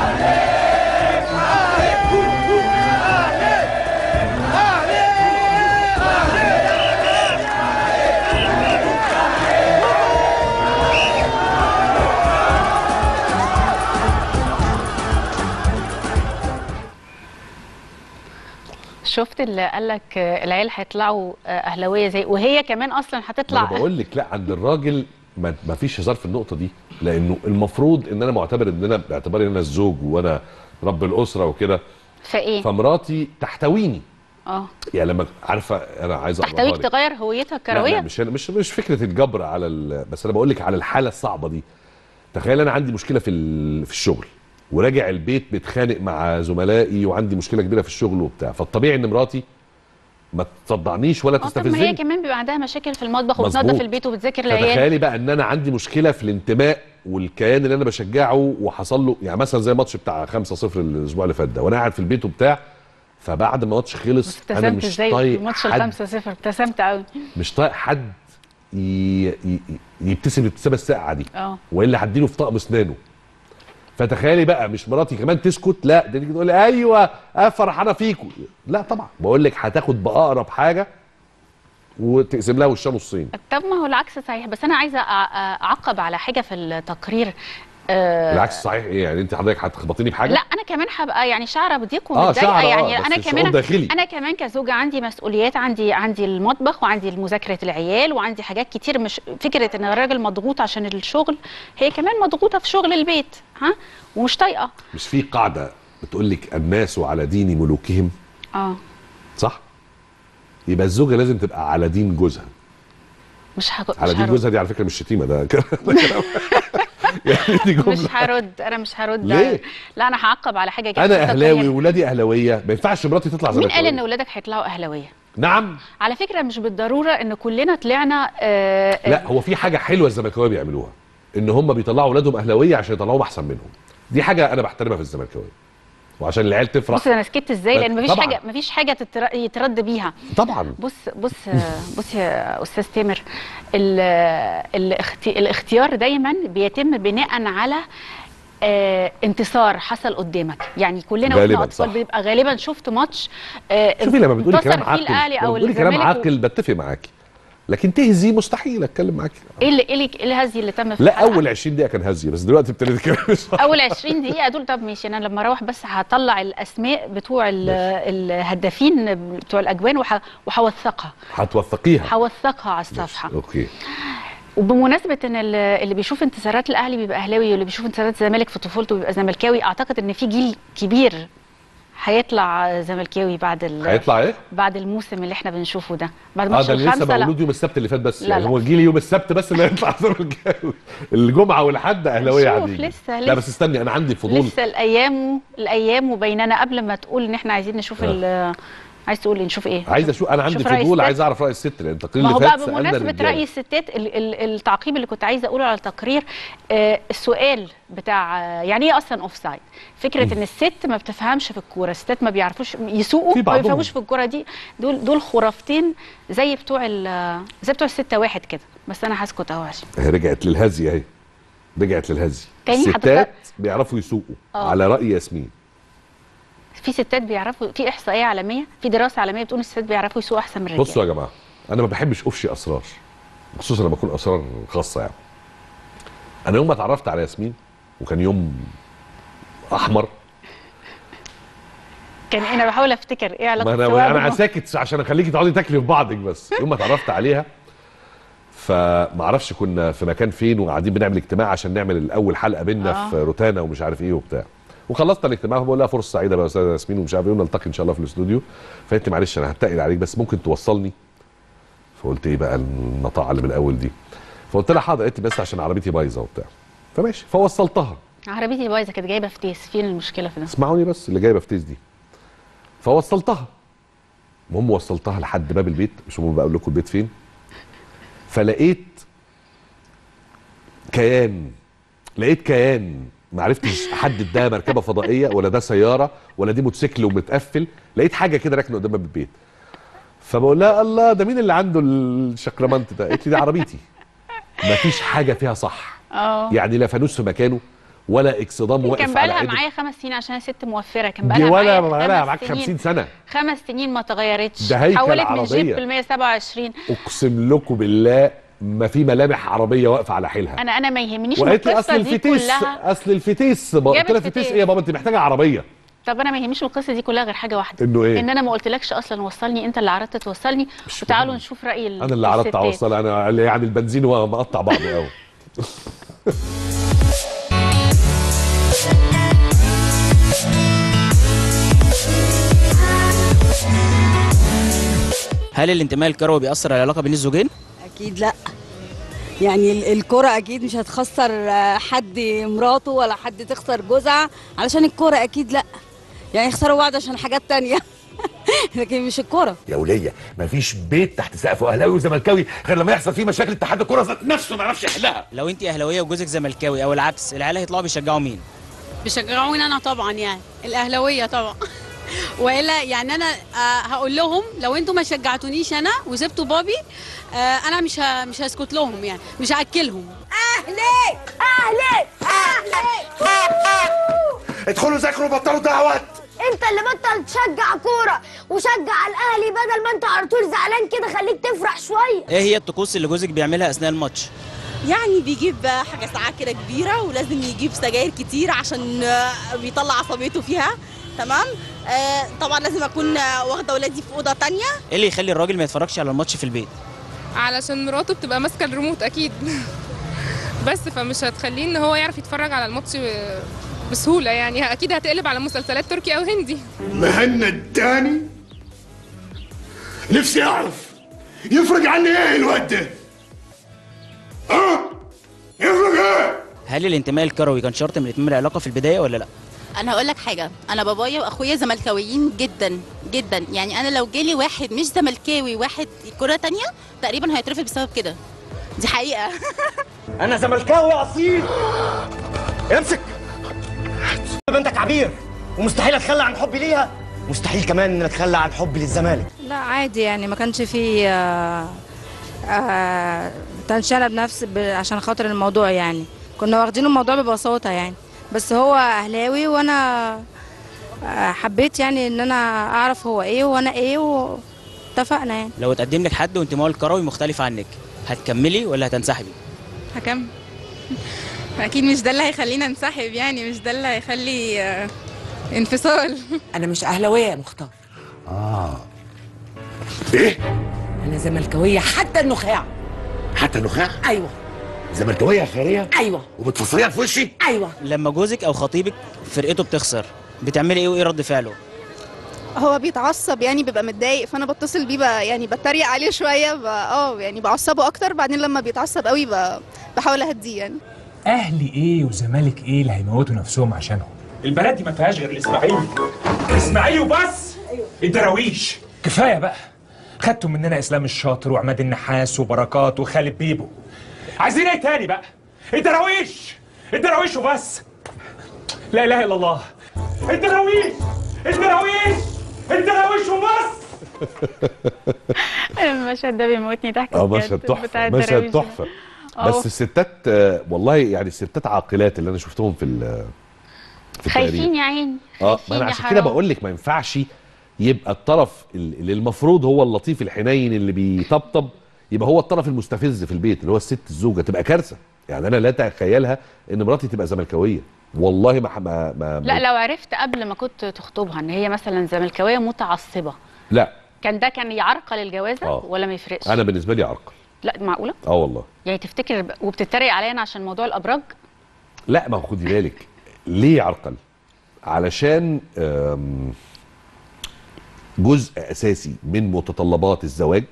شفت اللي قال لك العيال هيطلعوا آه، اهلاويه زي وهي كمان اصلا ما هتطلع انا بقول لك لا عند الراجل ما ما فيش هزار في النقطه دي لانه المفروض ان انا معتبر ان انا باعتباري ان انا الزوج وانا رب الاسره وكده فايه فمراتي تحتويني اه يعني لما عارفه انا عايز أقربها تحتويك لك. تغير هويتها لا لا الكرويه مش مش مش فكره الجبر على ال... بس انا بقول لك على الحاله الصعبه دي تخيل انا عندي مشكله في ال... في الشغل وراجع البيت بتخانق مع زملائي وعندي مشكله كبيره في الشغل وبتاع فالطبيعي ان مراتي ما تصدعنيش ولا اه طب ما هي تستفزني كمان بيبقى عندها مشاكل في المطبخ مظبوط. وبتنظف البيت وبتذاكر العيال فتخيلي بقى ان انا عندي مشكله في الانتماء والكيان اللي انا بشجعه وحصل له يعني مثلا زي ماتش بتاع 5-0 الاسبوع اللي فات ده وانا قاعد في البيت وبتاع فبعد ما الماتش خلص انا ابتسمت مش ازاي في طايق ماتش حد الخمسة صفر ابتسمت قوي مش طايق حد ي... ي... يبتسم الابتسامه الساقعه دي اه والا هديله في طقم اسنانه فتخيلي بقى مش مراتي كمان تسكت لا ده تيجي تقول لي ايوه اه فرحانه فيكم لا طبعا بقول لك هتاخد باقرب حاجه وتقسم لها وشها نصين طب ما هو العكس صحيح بس انا عايزه أع- اعقب على حاجه في التقرير آه العكس صحيح ايه يعني انت حضرتك هتخبطيني بحاجه لا انا كمان هبقى يعني شعره بضيق آه، ومتضايقه شعرة، آه، يعني بس انا شعور كمان داخلي. انا كمان كزوجه عندي مسؤوليات عندي عندي المطبخ وعندي مذاكره العيال وعندي حاجات كتير مش فكره ان الراجل مضغوط عشان الشغل هي كمان مضغوطه في شغل البيت ها ومش طايقه مش في قاعده بتقول لك الناس على دين ملوكهم اه صح يبقى الزوجه لازم تبقى على دين جوزها مش هق... على مش دين هرد جوزها دي على فكره مش شتيمه ده كلام ده كلام يعني دي جمله مش هرد انا مش هرد ليه؟ لا انا هعقب على حاجه جت في انا التقرير. اهلاوي ولادي اهلاويه ما ينفعش مراتي تطلع مين قال زملكاويه ان ولادك هيطلعوا اهلاويه نعم على فكره مش بالضروره ان كلنا طلعنا آه آه، لا هو في حاجه حلوه الزملكاويه بيعملوها ان هم بيطلعوا اولادهم اهلاويه عشان يطلعوهم احسن منهم دي حاجه انا بحترمها في الزملكاويه وعشان العيال تفرح بص انا سكت ازاي لان مفيش طبعاً. حاجه مفيش حاجه تتر- يترد بيها طبعا بص بص بص يا استاذ تامر ال- الاختي- الاختيار دايما بيتم بناء على آه انتصار حصل قدامك يعني كلنا غالباً، واحنا اطفال صح. بيبقى غالبا شفت ماتش آه شوفي لما بتقولي انتصر كلام فيه عاقل الاهلي لما او بتقولي كلام الزمالك و- عاقل بتفق معاكي لكن تهزي مستحيل اتكلم معاكي ايه اللي ايه اللي ايه الهزي اللي تم في لا الحلقة؟ اول 20 دقيقه كان هزي بس دلوقتي ابتديت كده اول 20 دقيقه دول طب ماشي انا لما اروح بس هطلع الاسماء بتوع ال- الهدافين بتوع الاجوان وح- وهوثقها هتوثقيها هوثقها على الصفحه اوكي وبمناسبه ان ال- اللي بيشوف انتصارات الاهلي بيبقى اهلاوي واللي بيشوف انتصارات الزمالك في طفولته بيبقى زملكاوي اعتقد ان في جيل كبير هيطلع زملكاوي بعد ال- هيطلع ايه؟ بعد الموسم اللي احنا بنشوفه ده بعد اه ماتش ده اللي لسه الخمسه لا مولود يوم السبت اللي فات بس لا، يعني لا. هو جيلي يوم السبت بس اللي هيطلع زملكاوي الجمعه والحد اهلاويه نشوف عاديين لسه- لا لسه. بس استني انا عندي فضول لسه الايام الايام وبيننا قبل ما تقول ان احنا عايزين نشوف ال- عايز تقول إيه؟ نشوف ايه عايز اشوف انا عندي شوف رأي فضول الست. عايز اعرف راي الست لان التقرير ما هو اللي بقى فات سالنا بمناسبه الرجالة. راي الستات ال- ال- التعقيب اللي كنت عايزه اقوله على التقرير آه، السؤال بتاع آه، يعني ايه اصلا اوف سايد فكره ان الست ما بتفهمش في الكوره الستات ما بيعرفوش يسوقوا في ما بعضهم. بيفهموش في الكوره دي دول دول خرافتين زي بتوع ال- زي بتوع الستة واحد كده بس انا هسكت اهو عشان هي رجعت للهزي اهي رجعت للهزي تاني الستات حضرتك- بيعرفوا يسوقوا آه. على راي ياسمين في ستات بيعرفوا في احصائيه عالميه في دراسه عالميه بتقول الستات بيعرفوا يسوقوا احسن من الرجاله بصوا يا جماعه انا ما بحبش افشي اسرار خصوصا لما اكون اسرار خاصه يعني انا يوم ما اتعرفت على ياسمين وكان يوم احمر كان انا بحاول افتكر ايه علاقه ما السواقة انا انا بالموضوع. ساكت عشان اخليكي تقعدي تاكلي في بعضك بس يوم ما اتعرفت عليها فما اعرفش كنا في مكان فين وقاعدين بنعمل اجتماع عشان نعمل الاول حلقه بينا آه. في روتانا ومش عارف ايه وبتاع وخلصت الاجتماع فبقول لها فرصه سعيده بقى يا استاذه ياسمين ومش عارف ايه ونلتقي ان شاء الله في الاستوديو فقالت لي معلش انا هتقل عليك بس ممكن توصلني فقلت ايه بقى النطاعه اللي من الاول دي فقلت لها حاضر قالت لي بس عشان عربيتي بايظه وبتاع فماشي فوصلتها عربيتي بايظه كانت جايبه فتيس فين المشكله في ده اسمعوني بس اللي جايبه فتيس دي فوصلتها المهم وصلتها لحد باب البيت مش مهم بقى اقول لكم البيت فين فلقيت كيان لقيت كيان ما عرفتش احدد ده مركبه فضائيه ولا ده سياره ولا دي موتوسيكل ومتقفل لقيت حاجه كده راكنه قدام باب البيت فبقول لها الله ده مين اللي عنده الشكرمنت ده قالت لي دي عربيتي مفيش حاجه فيها صح اه يعني لا فانوس في مكانه ولا اكسدام واقف كان على بقالها عدل. معايا خمس سنين عشان ست موفره كان دي بقالها ولا معايا بقالها خمس معاك سنين. 50 سنه خمس سنين ما تغيرتش ده هيكل حولت من جيب عربية. ب 127 اقسم لكم بالله ما في ملامح عربيه واقفه على حيلها انا انا ما يهمنيش من وقالت لي القصه اصل دي الفتيس كلها اصل الفتيس ب- قلت جابت لها الفتيس فتيس. ايه يا بابا انت محتاجه عربيه طب انا ما يهمنيش من القصه دي كلها غير حاجه واحده إنه إيه؟ ان انا ما قلتلكش اصلا وصلني انت اللي عرضت توصلني وتعالوا نشوف راي ال- انا اللي عرضت الستات. اوصل انا يعني البنزين هو مقطع بعضه قوي هل الانتماء الكروي بيأثر على العلاقه بين الزوجين؟ اكيد لا يعني ال- الكرة اكيد مش هتخسر آه، حد مراته ولا حد تخسر جوزها علشان الكرة اكيد لا يعني يخسروا بعض عشان حاجات تانية لكن مش الكرة يا وليه مفيش بيت تحت سقفه اهلاوي وزملكاوي غير لما يحصل فيه مشاكل اتحاد الكره ذات نفسه ما يعرفش يحلها لو انت اهلاويه وجوزك زملكاوي او العكس العيال هيطلعوا بيشجعوا مين؟ بيشجعوني انا طبعا يعني الاهلاويه طبعا والا يعني انا آه، هقول لهم لو انتوا ما شجعتونيش انا وسبتوا بابي آه، انا مش ه- مش هسكت لهم يعني مش هاكلهم اهلي اهلي اهلي ادخلوا ذاكروا وبطلوا دعوات انت اللي بطل تشجع كوره وشجع الاهلي بدل ما انت على طول زعلان كده خليك تفرح شويه ايه هي الطقوس اللي جوزك بيعملها اثناء الماتش؟ يعني بيجيب حاجة ساعة كده كبيرة ولازم يجيب سجاير كتير عشان آه، بيطلع عصبيته فيها تمام آه، طبعا لازم اكون آه، واخده ولادي في اوضه تانية ايه اللي يخلي الراجل ما يتفرجش على الماتش في البيت؟ علشان مراته بتبقى ماسكه الريموت اكيد بس فمش هتخليه ان هو يعرف يتفرج على الماتش بسهوله يعني اكيد هتقلب على مسلسلات تركي او هندي مهنا التاني نفسي اعرف يفرق عني ايه الواد ده؟ اه يفرق ايه؟ هل الانتماء الكروي كان شرط من اتمام العلاقه في البدايه ولا لا؟ انا هقول لك حاجه انا بابايا واخويا زملكاويين جدا جدا يعني انا لو جالي واحد مش زملكاوي واحد كره تانية تقريبا هيترفض بسبب كده دي حقيقه انا زملكاوي اصيل امسك بنتك عبير ومستحيل اتخلى عن حبي ليها مستحيل كمان ان اتخلى عن حبي للزمالك لا عادي يعني ما كانش فيه آه، آه، تنشنة بنفس ب- عشان خاطر الموضوع يعني كنا واخدين الموضوع ببساطة يعني بس هو أهلاوي وأنا آه، حبيت يعني إن أنا أعرف هو إيه وأنا إيه واتفقنا يعني لو اتقدم لك حد وانتمائه الكروي مختلف عنك هتكملي ولا هتنسحبي هكمل اكيد مش ده اللي هيخلينا ننسحب يعني مش ده اللي هيخلي آه، انفصال انا مش اهلاويه يا مختار اه ايه انا زملكاويه حتى النخاع حتى النخاع ايوه زملكاويه خيريه ايوه وبتفصليها في وشي ايوه لما جوزك او خطيبك فرقته بتخسر بتعملي ايه وايه رد فعله هو بيتعصب يعني بيبقى متضايق فانا بتصل بيه بقى يعني بتريق عليه شويه ب- اه يعني بعصبه اكتر بعدين لما بيتعصب قوي ب- بحاول اهديه يعني اهلي ايه وزمالك ايه اللي هيموتوا نفسهم عشانهم البلد دي ما فيهاش غير الاسماعيلي الاسماعيلي وبس الدراويش كفايه بقى خدتوا مننا اسلام الشاطر وعماد النحاس وبركات وخالد بيبو عايزين ايه تاني بقى الدراويش الدراويش وبس لا اله الا الله الدراويش الدراويش الدراويش وبس المشهد ده بيموتني ضحك اه بجد، مشهد تحفه بتاع مشهد الدراويش ده. تحفه اه. بس الستات آه، والله يعني الستات عاقلات اللي انا شفتهم في ال- في خايفين التقرير يا عيني اه ما خايفين انا يا عشان كده حرام. بقول لك ما ينفعش يبقى الطرف ال- اللي المفروض هو اللطيف الحنين اللي بيطبطب يبقى هو الطرف المستفز في البيت اللي هو الست الزوجه تبقى كارثه يعني انا لا اتخيلها ان مراتي تبقى زملكاويه والله ما ما, ما لا لو عرفت قبل ما كنت تخطبها ان هي مثلا زملكاويه متعصبه لا كان ده كان يعرقل الجوازه آه. ولا ما يفرقش انا بالنسبه لي عرق لا معقوله اه والله يعني تفتكر وبتتريق عليا انا عشان موضوع الابراج لا ما هو خدي بالك ليه عرقل علشان آم، جزء اساسي من متطلبات الزواج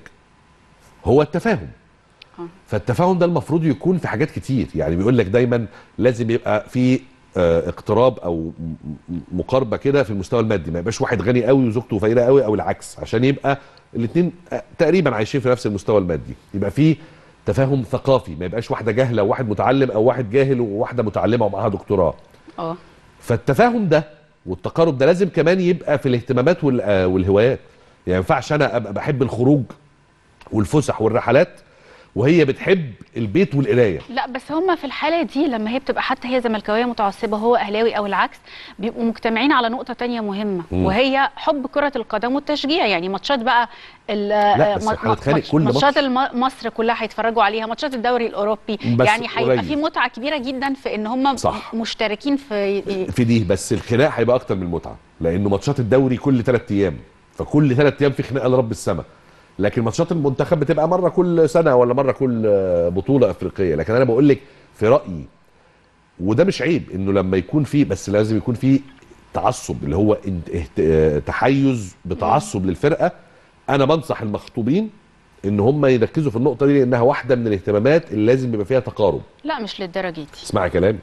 هو التفاهم فالتفاهم ده المفروض يكون في حاجات كتير يعني بيقول لك دايما لازم يبقى في آه، اقتراب او م- م- مقاربه كده في المستوى المادي ما يبقاش واحد غني قوي وزوجته فقيره قوي او العكس عشان يبقى الاثنين تقريبا عايشين في نفس المستوى المادي يبقى في تفاهم ثقافي ما يبقاش واحده جاهله وواحد متعلم او واحد جاهل وواحده متعلمه ومعاها دكتوراه اه فالتفاهم ده والتقارب ده لازم كمان يبقى في الاهتمامات وال- آه، والهوايات يعني ما ينفعش انا ابقى بحب الخروج والفسح والرحلات وهي بتحب البيت والقرايه لا بس هما في الحاله دي لما هي بتبقى حتى هي زملكاويه متعصبه هو اهلاوي او العكس بيبقوا مجتمعين على نقطه تانية مهمه مم. وهي حب كره القدم والتشجيع يعني ماتشات بقى ال- لا، آه، بس ما- احنا هنتخانق ماتش- كل ماتش. ماتشات الم- مصر كلها هيتفرجوا عليها ماتشات الدوري الاوروبي بس يعني هيبقى قليل. في متعه كبيره جدا في ان هم صح. مشتركين في في دي بس الخناق هيبقى اكتر من المتعه لانه ماتشات الدوري كل ثلاث ايام فكل ثلاث ايام في خناقه لرب السماء لكن ماتشات المنتخب بتبقى مره كل سنه ولا مره كل آه، بطوله افريقيه لكن انا بقول لك في رايي وده مش عيب انه لما يكون فيه بس لازم يكون فيه تعصب اللي هو انت- اهت- آه، تحيز بتعصب للفرقه انا بنصح المخطوبين ان هم يركزوا في النقطه دي لانها واحده من الاهتمامات اللي لازم يبقى فيها تقارب لا مش للدرجه دي اسمعي كلامي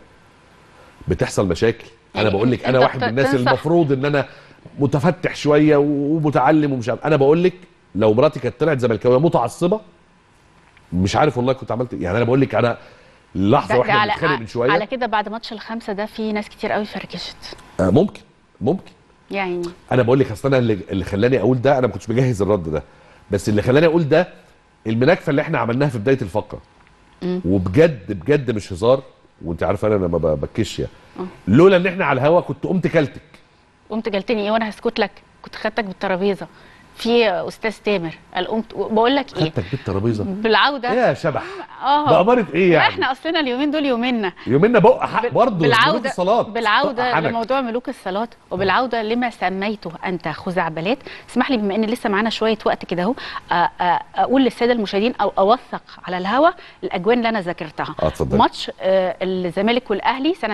بتحصل مشاكل انا يعني بقول لك انا أنت واحد من الناس تنصح- المفروض ان انا متفتح شويه ومتعلم ومش عارف انا بقول لك لو مراتي كانت طلعت زملكاويه متعصبه مش عارف والله كنت عملت إيه. يعني انا بقول لك انا لحظه ده- ده واحده على بنتخانق من شويه على كده بعد ماتش الخمسه ده في ناس كتير قوي فركشت آه ممكن ممكن يعني انا بقول لك اصل انا اللي, اللي خلاني اقول ده انا ما كنتش مجهز الرد ده بس اللي خلاني اقول ده المناكفه اللي احنا عملناها في بدايه الفقره مم. وبجد بجد مش هزار وانت عارفه انا ما ببكش يعني آه. لولا ان احنا على الهوا كنت قمت كلتك قمت جلتني ايه وانا هسكت لك كنت خدتك بالترابيزه في استاذ تامر قال قمت بقول لك ايه خدتك بالترابيزه بالعوده يا شبح اه بأمارة إيه يعني؟ احنا اصلنا اليومين دول يومنا يومنا بق حق برضه ملوك بالعودة الصلاه بالعودة حنك. لموضوع ملوك الصلاة وبالعودة لما سميته أنت خزعبلات اسمح لي بما إن لسه معانا شوية وقت كده أهو آ- آ- أقول للسادة المشاهدين أو أوثق على الهوا الأجوان اللي أنا ذاكرتها اه اتفضلي. ماتش آه، الزمالك والأهلي سنة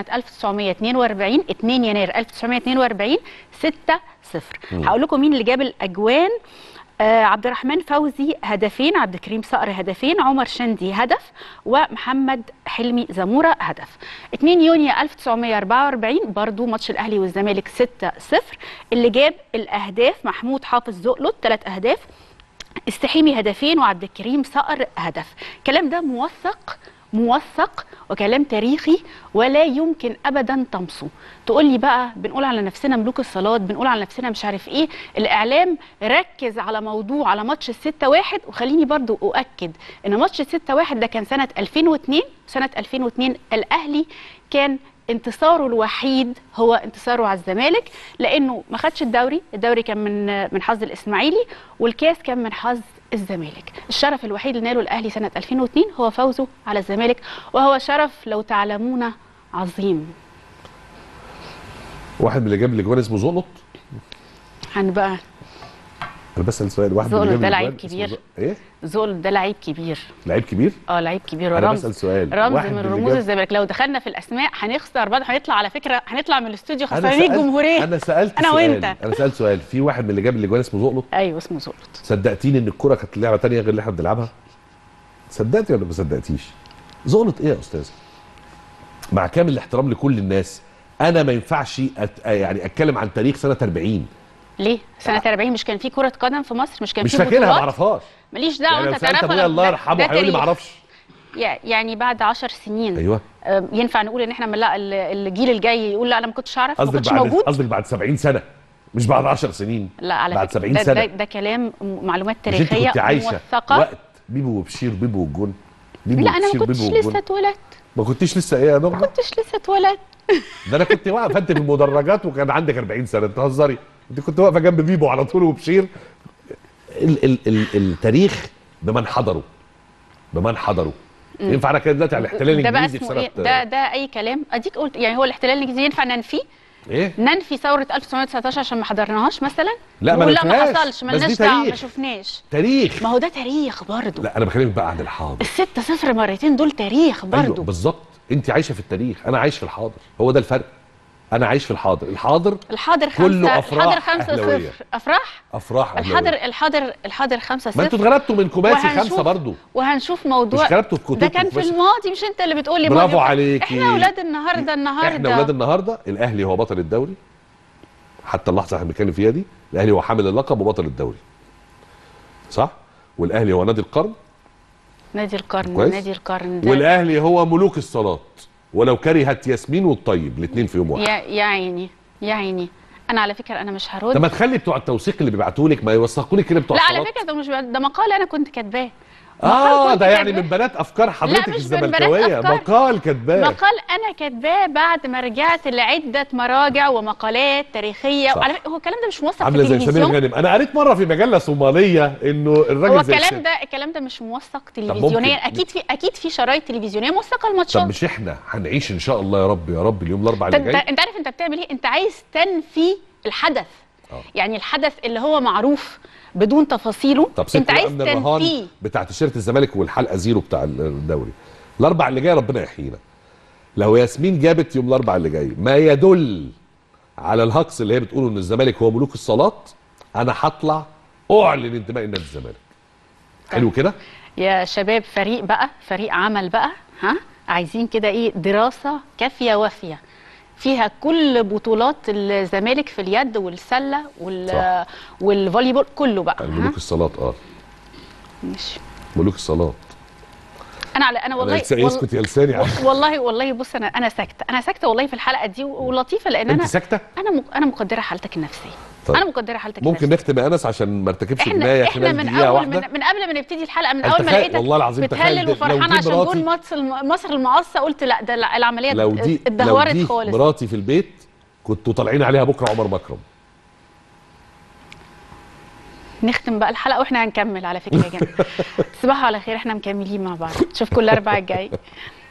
1942 2 يناير 1942 6 0 مم. هقول لكم مين اللي جاب الأجوان آه عبد الرحمن فوزي هدفين عبد الكريم صقر هدفين عمر شندي هدف ومحمد حلمي زموره هدف 2 يونيو 1944 برضو ماتش الاهلي والزمالك 6-0 اللي جاب الاهداف محمود حافظ زقلط ثلاث اهداف السحيمي هدفين وعبد الكريم صقر هدف الكلام ده موثق موثق وكلام تاريخي ولا يمكن ابدا طمسه تقول لي بقى بنقول على نفسنا ملوك الصالات بنقول على نفسنا مش عارف ايه الاعلام ركز على موضوع على ماتش الستة واحد وخليني برضو اؤكد ان ماتش الستة واحد ده كان سنه 2002 سنه 2002 الاهلي كان انتصاره الوحيد هو انتصاره على الزمالك لانه ما خدش الدوري الدوري كان من من حظ الاسماعيلي والكاس كان من حظ الزمالك الشرف الوحيد اللي ناله الاهلي سنه 2002 هو فوزه على الزمالك وهو شرف لو تعلمون عظيم واحد من اللي جاب الاجوان اسمه زقلط هنبقى انا بسال سؤال واحد من زقلط اللي جاب ده لعيب الأجوان اسمه كبير. زق- ايه زقلط ده لعيب كبير لعيب كبير اه لعيب كبير أنا ورمز بسأل سؤال. رمز واحد من من اللي رموز جاب- الزمالك لو دخلنا في الاسماء هنخسر بعض هنطلع على فكره هنطلع من الاستوديو انا خسرانين سالت الجمهوريه انا سالت انا سؤال. وانت انا سالت سؤال في واحد من اللي جاب الاجوان اسمه زقلط ايوه اسمه زقلط صدقتيني ان الكره كانت لعبه تانية غير اللي احنا بنلعبها صدقتي ولا ما صدقتيش زقلط ايه يا استاذ مع كامل الاحترام لكل الناس انا ما ينفعش أت... يعني اتكلم عن تاريخ سنه 40 ليه سنه 40 مش كان في كره قدم في مصر مش كان مش في فاكرها ما بطولات؟ اعرفهاش ماليش دعوه يعني لو انت سالت تعرفها ابويا ولا- الله ده- يرحمه ده هيقول لي ما تاريخ. اعرفش يع- يعني بعد 10 سنين ايوه آه، ينفع نقول ان احنا من لا ال- الجيل الجاي يقول لا انا ما كنتش اعرف ما قصدك كنتش بعد موجود قصدك بعد 70 سنه مش بعد 10 سنين لا على بعد فكره 70 ده, سنه ده, ده كلام م- معلومات مش انت تاريخيه كنت عايشه موثقه وقت بيبو وبشير بيبو والجون بيبو لا انا ما وبشير كنتش بيبو لسه والجون. اتولدت ما كنتش لسه ايه يا نجمه ما كنتش لسه اتولدت ده انا كنت واقفه انت في المدرجات وكان عندك 40 سنه انت هزري انت كنت واقفه جنب بيبو على طول وبشير ال ال ال التاريخ بمن حضروا بمن حضروا مم. ينفع انا كده دلوقتي على الاحتلال ده بقى الانجليزي في اسمه سنه ايه ده ده اي كلام اديك قلت يعني هو الاحتلال الانجليزي ينفع ننفيه ايه ننفي ثوره 1919 عشان ما حضرناهاش مثلا لا، ما نقول لا ما نفيهاش. حصلش بس دي مالناش دعوه ما تاريخ. شفناش تاريخ ما هو ده تاريخ برضه لا انا بكلمك بقى عن الحاضر الستة صفر مرتين دول تاريخ ايوه برضه بالظبط انت عايشه في التاريخ انا عايش في الحاضر هو ده الفرق انا عايش في الحاضر الحاضر الحاضر كله خمسة أفراح الحاضر خمسة أهلاوية. صفر أفراح افراح الحاضر أهلاوية. الحاضر الحاضر خمسة صفر ما انتوا اتغلبتوا من كوباسي وهنشوف- خمسه برضو وهنشوف موضوع مش غلبتوا في كتب ده كان في كوباسي. الماضي مش انت اللي بتقولي برافو ماضي. عليكي. احنا اولاد النهارده النهارده احنا اولاد النهارده الاهلي هو بطل الدوري حتى اللحظه اللي احنا بنتكلم فيها دي الاهلي هو حامل اللقب وبطل الدوري صح والاهلي هو نادي القرن نادي القرن كويس. نادي القرن ده والاهلي هو ملوك الصالات ولو كرهت ياسمين والطيب الاثنين في يوم واحد يا يا عيني يا عيني انا على فكره انا مش هرد طب ما تخلي بتوع التوثيق اللي بيبعتوا لك ما يوثقوا لك كده بتوع لا على الصالات فكره ده مش ده مقال انا كنت كاتباه اه كنت ده يعني كاتباه. من بنات افكار حضرتك مش من بنات الزملكاويه أفكار. مقال كاتباه مقال انا كاتباه بعد ما رجعت لعده مراجع ومقالات تاريخيه صح. وعلى فكره هو الكلام ده مش موثق في عامله زي سمير التلفزيون غانم انا قريت مره في مجله صوماليه انه الراجل هو زي الكلام سام- ده الكلام ده مش موثق ممكن. تلفزيونيا اكيد في اكيد في شرايط تلفزيونيه موثقه الماتشات طب مش احنا هنعيش ان شاء الله يا رب يا رب اليوم الاربعاء انت اللي جاي انت عارف انت بتعمل ايه انت عايز تنفي الحدث آه. يعني الحدث اللي هو معروف بدون تفاصيله طب انت سيبك بقى عايز من الرهان تنفيه بتاع تيشيرت الزمالك والحلقه زيرو بتاع الدوري الاربع اللي جاي ربنا يحيينا لو ياسمين جابت يوم الاربع اللي جاي ما يدل على الهجص اللي هي بتقوله ان الزمالك هو ملوك الصالات انا هطلع اعلن انتمائي لنادي الزمالك حلو كده يا شباب فريق بقى فريق عمل بقى ها عايزين كده ايه دراسه كافيه وافيه فيها كل بطولات الزمالك في اليد والسله وال صح. والفولي بول كله بقى ها ملوك الصالات اه ماشي ملوك الصالات انا على انا والله انا لسه يسكت يا لساني عشان- والله والله بص انا انا ساكته انا ساكته والله في الحلقه دي ولطيفه لان انت انا ساكته انا م... انا مقدره حالتك النفسيه طيب. انا مقدره حالتك ممكن النفسيه نختم يا انس عشان ما ارتكبش احنا جنايه احنا خلال من دقيقه اول من, واحده من قبل ما نبتدي الحلقه من أنت اول ما تخيل- لقيتك والله العظيم تخيل بتهلل دي- لو وفرحان دي عشان مراتي- جون مصر الم- مصر المقصه قلت لا ده لا، العمليه لو دي لو اتدهورت دي خالص مراتي في البيت كنتوا طالعين عليها بكره عمر مكرم نختم بقى الحلقه واحنا هنكمل على فكره يا جماعه تصبحوا على خير احنا مكملين مع بعض نشوفكم الاربعاء الجاي